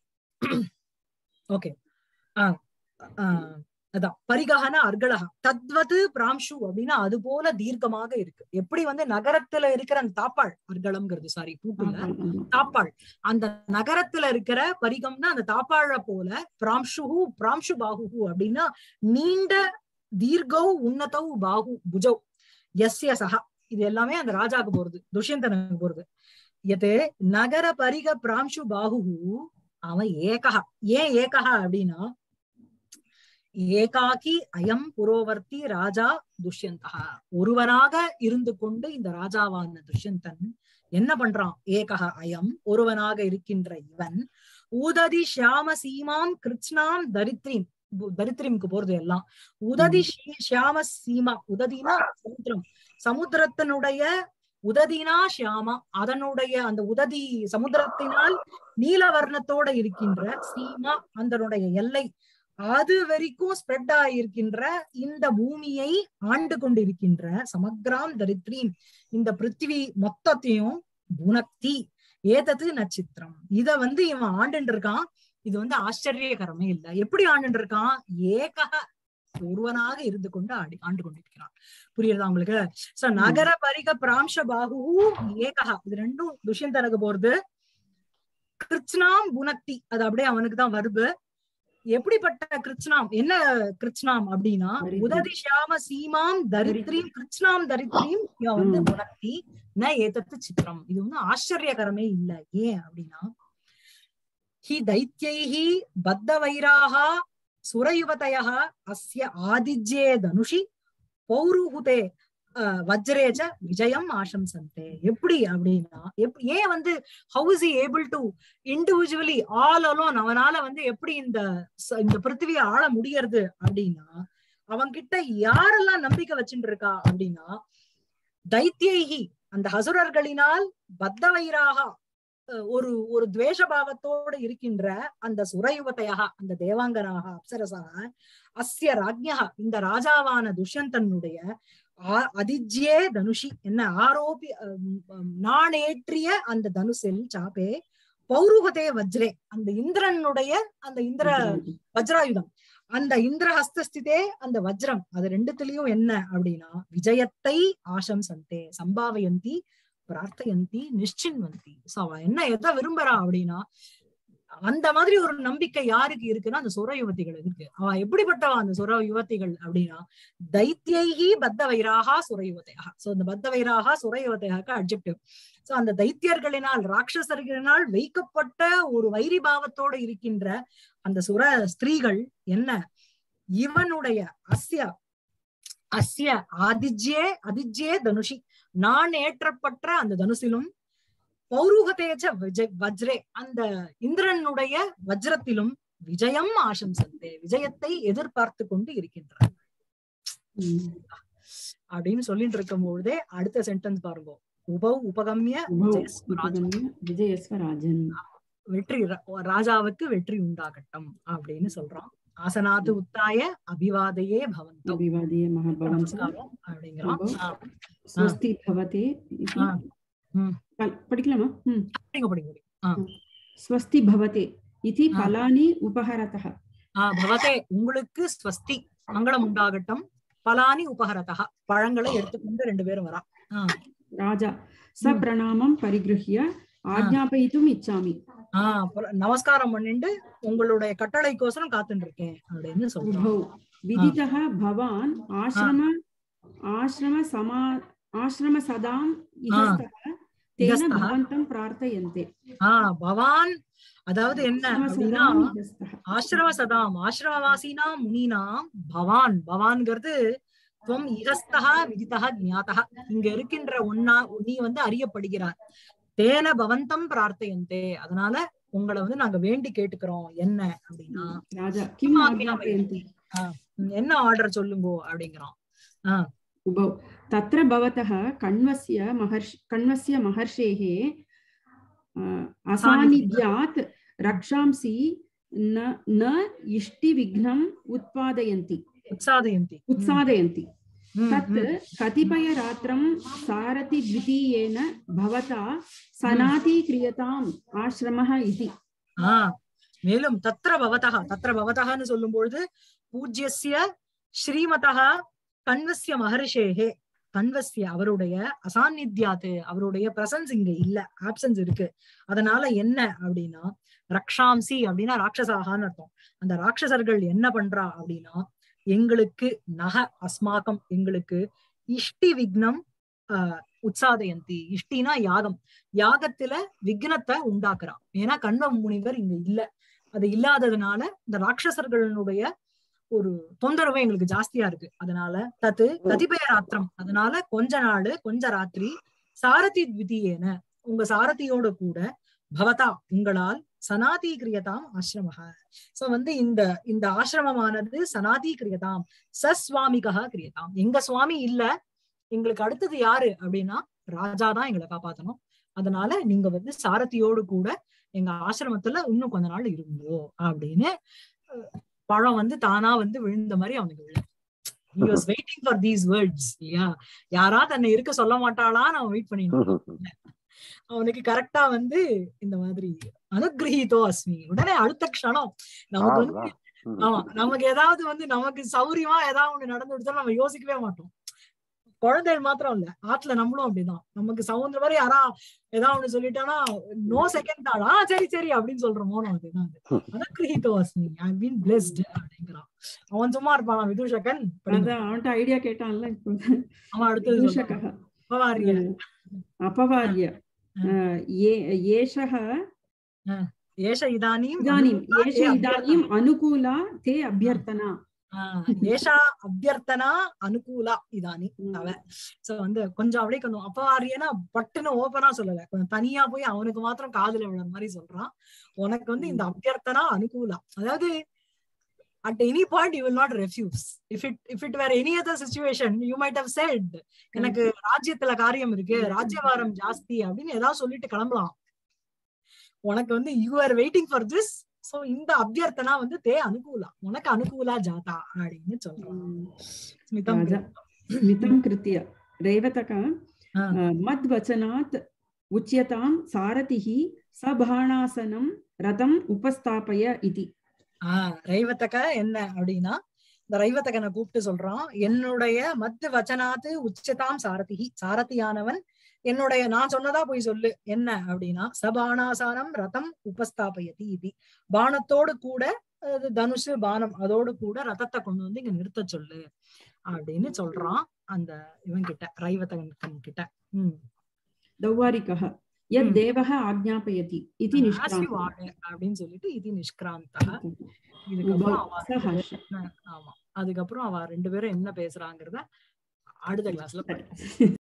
ஓகே அதான் பரிகஹன அர்கலக தத்வது பிராம்சு அப்படின்னா அது போல தீர்க்கமாக இருக்கு எப்படி வந்து நகரத்துல இருக்கிற அந்த தாப்பாள் அர்கலம்ங்கிறது சாரி பூட்டுல தாப்பாள் அந்த நகரத்துல இருக்கிற பரிகம்னா அந்த தாப்பாழ போல பிராம்சுஹு பிராம்சு பாகுஹு அப்படின்னா நீண்ட தீர்கௌ உன்னதௌ பாகு புஜௌ எஸ்ய சஹா இது எல்லாமே அந்த ராஜாக்கு போறது துஷ்யந்தனுக்கு போறது எது நகர பரிக பிராம்சு பாகுஹு அவன் ஏகஹா ஏன் ஏகஹா அப்படின்னா ஏகாக்கி அயம் புரோவர்த்தி ராஜா துஷ்யந்தா ஒருவனாக இருந்து கொண்டு இந்த ராஜாவான துஷ்யந்தன் என்ன பண்றான் ஏகஹ அயம் ஒருவனாக இருக்கின்ற இவன் ஊததி ஷியாம சீமாம் கிருஷ்ணாம் தரித்ரீம் தரித்திரிம்க்கு போறது எல்லாம் உததி ஷியாம சீமா உததினா சமுத்திரம் சமுத்திரத்தினுடைய உததினா ஷியாமா அதனுடைய அந்த உததி சமுத்திரத்தினால் நீலவர்ணத்தோட இருக்கின்ற சீமா அதனுடைய எல்லை அது வரைக்கும் ஸ்ப்ரெட் ஆகியிருக்கின்ற இந்த பூமியை ஆண்டு கொண்டிருக்கின்ற சமக்ராம் தரித்ரீம் இந்த பிருத்திவி மொத்தத்தையும் புனக்தி ஏதது நட்சத்திரம் இத வந்து இவன் ஆண்டுட்டு இருக்கான் இது வந்து ஆச்சரியகரமே இல்ல எப்படி ஆண்டுட்டு இருக்கான் ஏக ஒருவனாக இருந்து கொண்டு ஆடி ஆண்டு கொண்டிருக்கிறான் புரியுறதா உங்களுக்கு சோ நகர பரிக பிராம்ச பாகு ஏகா இது ரெண்டும் துஷ்யந்தனுக்கு போறது கிருச்னாம் புனக்தி அது அப்படியே அவனுக்கு தான் வருது எப்படிப்பட்ட கிருச்னாம் என்ன கிருச்னாம் அப்படின்னா தரித்ரி. உததி ஷியாம சீமாம் தரித்ரீம் கிருச்னாம் தரித்ரீம் இவன் வந்து ம். புனக்தி ந ஏதத்து சித்திரம் இது வந்து ஆச்சரியகரமே இல்ல ஏன் அப்படின்னா ஹி தைத்யைஹி பத்த வைராக சுரயுவதயः அஸ்ய ஆதிஜ்யே தனுஷி பௌருஹுதே அஹ், வஜ்ரேஜ விஜயம் ஆசம்சந்தே எப்படி அப்படின்னா எப்படி ஏன் வந்து how is able to individually all alone அவனால வந்து எப்படி இந்த ச- இந்த பிருத்திவியை ஆள முடியறது அப்படின்னா அவன்கிட்ட யாரெல்லாம் நம்பிக்கை வச்சுட்டு இருக்கா அப்படின்னா தைத்தியைகி அந்த ஹசுரர்களினால் பத்த வைராக அஹ், ஒரு ஒரு துவேஷ பாவத்தோடு இருக்கின்ற அந்த சுரயுவத்தையாக அந்த தேவாங்கனாக அப்சரசாக அஸ்ய ராஜ்யா இந்த ராஜாவான துஷ்யந்தனுடைய ஆ- அதிஜ்யே தனுஷி என்ன ஆரோபி அம், அம், நாணேற்றிய அந்த தனுசில் சாப்பே பௌருகதே வஜ்ரே அந்த இந்திரனுடைய அந்த இந்திர வஜ்ராயுதம் அந்த இந்திரஹஸ்தஸ்திதே அந்த வஜ்ரம் அது ரெண்டுத்துலயும் என்ன அப்படின்னா விஜயத்தை ஆசம்சந்தே சம்பாவயந்தி பிரார்த்தயந்தி நிಶ್ಚಿನ್வந்தி சோ அவ என்ன எதை விரும்புறா அப்படின்னா அந்த மாதிரி ஒரு நம்பிக்கை யாருக்கு இருக்குன்னா அந்த சுர யுவதிகள் இருக்கு அவ எப்படிப்பட்டவா அந்த சுர யுவதிகள் அப்படின்னா தைத்தியைகி பத்த வைராகா சுர யுவதையாக சோ அந்த பத்த வைராகா சுர யுவதையாக அட்ஜெக்டிவ் சோ அந்த தைத்தியர்களினால் ராட்சசர்களினால் வைக்கப்பட்ட ஒரு வைரி பாவத்தோடு இருக்கின்ற அந்த சுர ஸ்திரீகள் என்ன இவனுடைய அஸ்ய அஸ்ய ஆதிஜ்யே அதிஜ்யே தனுஷி நான் ஏற்றப்பட்ட அந்த தனுசிலும் பௌருகதேஜ விஜய் வஜ்ரே அந்த இந்திரனுடைய வஜ்ரத்திலும் விஜயம் ஆசம்சந்தே விஜயத்தை எதிர்பார்த்து கொண்டு இருக்கின்றார் ம். அப்படின்னு சொல்லிட்டு இருக்கும் பொழுதே அடுத்த சென்டென்ஸ் பாருங்க உபவ் உபகம்ய உபௌ ஜெயஸ்வராஜ். உபகம்ய விஜயஸ்வராஜன் வெற்றி ரா- ராஜாவுக்கு வெற்றி உண்டாகட்டும் அப்படின்னு சொல்றான் ஆசனாது உத்தாய அபிவாதையே பவந்தம் அபிவாதிய மகாபவந்தம் நமஸ்காரம் அப்படிங்கிறான் உபௌ. ஆ, ஸ்வஸ்தி பவதே இதி ஆ. ம். பல்- படிக்கலாமா ம். படிங்க படிங்க படிங்க. ஆ. ஸ்வஸ்தி பவதே இதி ஆ. பலானி உபஹரதः ஆ, பவதே உங்களுக்கு ஸ்வஸ்தி மங்களம் உண்டாகட்டும் பலானி உபகரதா பழங்களை எடுத்துக்கொண்டு ரெண்டு பேரும் வரா ஆ, ராஜா ச ம். பிரணாமம் பரிகிருஹ்ய ஆஜ்ஞாபயித்தும் இச்சாமி ஆ, அப்புறம் நமஸ்காரம் பண்ணிட்டு உங்களுடைய கட்டளைக்கோசரம் காத்துட்டு இருக்கேன் அப்படின்னு சொல்றான் உபௌ விதிதः பவான் ஆசிரம ஆசிரம சமா ஆசிரம சதாம் இஹஸ்தः தேன இஹஸ்தः. பவந்தம் பிரார்த்தயந்தே ஆ பவான் அதாவது என்ன ஆசிரம அப்படின்னா சதாம் இஹஸ்தः. ஆசிரம சதாம் ஆசிரமவாசினா முனினாம் பவான் பவான்ங்கிறது துவம் இகஸ்தா விதிதா ஞாதா இங்க இருக்கின்ற ஒன்னா நீ வந்து அறியப்படுகிறார் தேன பவந்தம் பிரார்த்தையந்தே அதனால உங்களை வந்து நாங்க வேண்டி கேட்டுக்கிறோம் என்ன அப்படின்னா ராஜா கிம் ஆஜ்ஞாபயந்தி. ஆஜ்ஞாபயந்தி ம், என்ன ஆர்டர் சொல்லுங்கோ அப்படிங்கிறான் उभौ तत्र भवतः कण्वस्य महर्ष कण्वस्य महर्षेः अ, असान्निध्यात् रक्षांसि न न इष्टिविघ्नम् उत्पादयन्ति உற்சாதயந்தி उत्सादयन्ति ம், तत् ம். कतिपयरात्रं सारथिद्वितीयेन भवता सनातीक्रियताम् आश्रमः इति ஆ மேலும் தத்ர பவதः தத்ர பவதஹன்னு சொல்லும் பொழுது பூஜ்யஸ்ய ஸ்ரீமதः கண்வஸ்ய மகர்ஷேகே கண்வஸ்ய அவருடைய அசாநித்யாத்து அவருடைய பிரசன்ஸ் இங்க இல்ல ஆப்சன்ஸ் இருக்கு அதனால என்ன அப்படின்னா ரக்ஷாம்சி அப்படின்னா ராட்சசாகான்னு அர்த்தம் அந்த ராட்சசர்கள் என்ன பண்றா அப்படின்னா எங்களுக்கு நக அஸ்மாக்கம் எங்களுக்கு இஷ்டி விக்னம் ஆஹ் உற்சாதயந்தி இஷ்டினா யாகம் யாகத்துல விக்னத்தை உண்டாக்குறான் ஏன்னா கண்வ முனிவர் இங்க இல்ல அது இல்லாததுனால இந்த ராட்சசர்களுடைய ஒரு தொந்தரவு எங்களுக்கு ஜாஸ்தியா இருக்கு அதனால தத்து கதிபய ராத்திரம் அதனால கொஞ்ச நாள் கொஞ்ச ராத்திரி சாரதி த்விதீயேன உங்க சாரதியோட கூட பவதா உங்களால் சனாதி கிரியதாம் ஆசிரமக சோ வந்து இந்த இந்த ஆசிரமமானது சனாதி கிரியதாம் சஸ்வாமிகா கிரியதாம் எங்க சுவாமி இல்ல எங்களுக்கு அடுத்தது யாரு அப்படின்னா ராஜா தான் எங்களை காப்பாத்தணும் அதனால நீங்க வந்து சாரதியோடு கூட எங்க ஆசிரமத்துல இன்னும் கொஞ்ச நாள் இருங்கோ அப்படின்னு அஹ், பழம் வந்து தானா வந்து விழுந்த மாதிரி அவனுக்கு விழு he was waiting for these words இல்லையா யாரா தன்னை இருக்க சொல்ல மாட்டாளான்னு அவன் வெயிட் பண்ணிட்டு இருந்தான். அவனுக்கு கரெக்டா வந்து இந்த மாதிரி அனுகிரகிதோ அஸ்மி உடனே அடுத்த க்ஷணம் நமக்கு வந்து ஆமா நமக்கு ஏதாவது வந்து நமக்கு சௌரியமா ஏதாவது ஒண்ணு நடந்து விடுத்தாலும் நம்ம யோசிக்கவே மாட்டோம் குழந்தைகள் மாத்திரம் இல்ல ஆத்துல நம்மளும் அப்படிதான் நமக்கு சவுந்தர மாதிரி யாரா ஏதாவது ஒண்ணு சொல்லிட்டானா நோ செகண்ட் தாட் ஆ சரி சரி அப்படின்னு சொல்ற மோனம் அதுதான் அது அதான் கிரகிதோ அஸ்மி ஐ பீன் பிளெஸ்ட் அப்படிங்கிறான் அவன் சும்மா இருப்பான் விதூஷகன் படிங்க. அதான் அவன்கிட்ட ஐடியா கேட்டான்ல இப்போ அவன் அடுத்தது விதூஷகः சொல்றான். பவாரிய अपवार्य ये एषः ஏஷ இதானீம் इदानीम् அனுகூலா एष தே इदानीम् अनुकूला ते अभ्यर्थना ஆ, ஏஷா அபியர்த்தனா அனுகூலா இதானி அவ சோ வந்து கொஞ்சம் அப்படியே கொஞ்சம் அப்பவாரியனா பட்டுன்னு ஓபனா சொல்லல கொஞ்சம் தனியா போய் அவனுக்கு மாத்திரம் காதுல விழுற மாதிரி சொல்றான் உனக்கு வந்து இந்த அபியர்த்தனா அனுகூலா அதாவது at any point you will not refuse if it if it were any other situation you might have said எனக்கு ராஜ்யத்துல காரியம் இருக்கு ராஜ்யபாரம் ஜாஸ்தி அப்படின்னு ஏதாவது சொல்லிட்டு கிளம்பலாம் உனக்கு வந்து you are waiting for this so இந்த அபியர்த்தனா வந்து தே அனுகூலா உனக்கு அனுகூலா ஜாதா அப்படின்னு சொல்றான் ஸ்மிதம் राजा स्मितं कृत्य रेवतक ஆ. मद्वचनात् उच्यतां सारथिः सबाणासनं रथम् उपस्थापय इति ஆஹ் ரைவத்தக என்ன அப்படின்னா இந்த ரைவத்தகனை கூப்பிட்டு சொல்றான் என்னுடைய மத்து வச்சனாத்து உச்சதாம் சாரதிகி சாரதியானவன் என்னுடைய நான் சொன்னதா போய் சொல்லு என்ன அப்படின்னா சபானாசானம் ரதம் உபஸ்தாபயதி இது பானத்தோடு கூட அது தனுஷு பானம் அதோடு கூட ரதத்தை கொண்டு வந்து இங்க நிறுத்த சொல்லு அப்படின்னு சொல்றான் அந்த இவன் கிட்ட ரைவத்தகன் கிட்ட உம் दौवारिकः यद् देवः आज्ञापयति इति ஆசி निष्क्रान्तः வாடு அப்படின்னு சொல்லிட்டு இது நிஷ்கிராந்தா இதுக்கப்புறம் அவ स हर्ष ஆமா அதுக்கப்புறம் அவ ரெண்டு பேரும் என்ன பேசுறாங்கிறத அடுத்த கிளாஸ்ல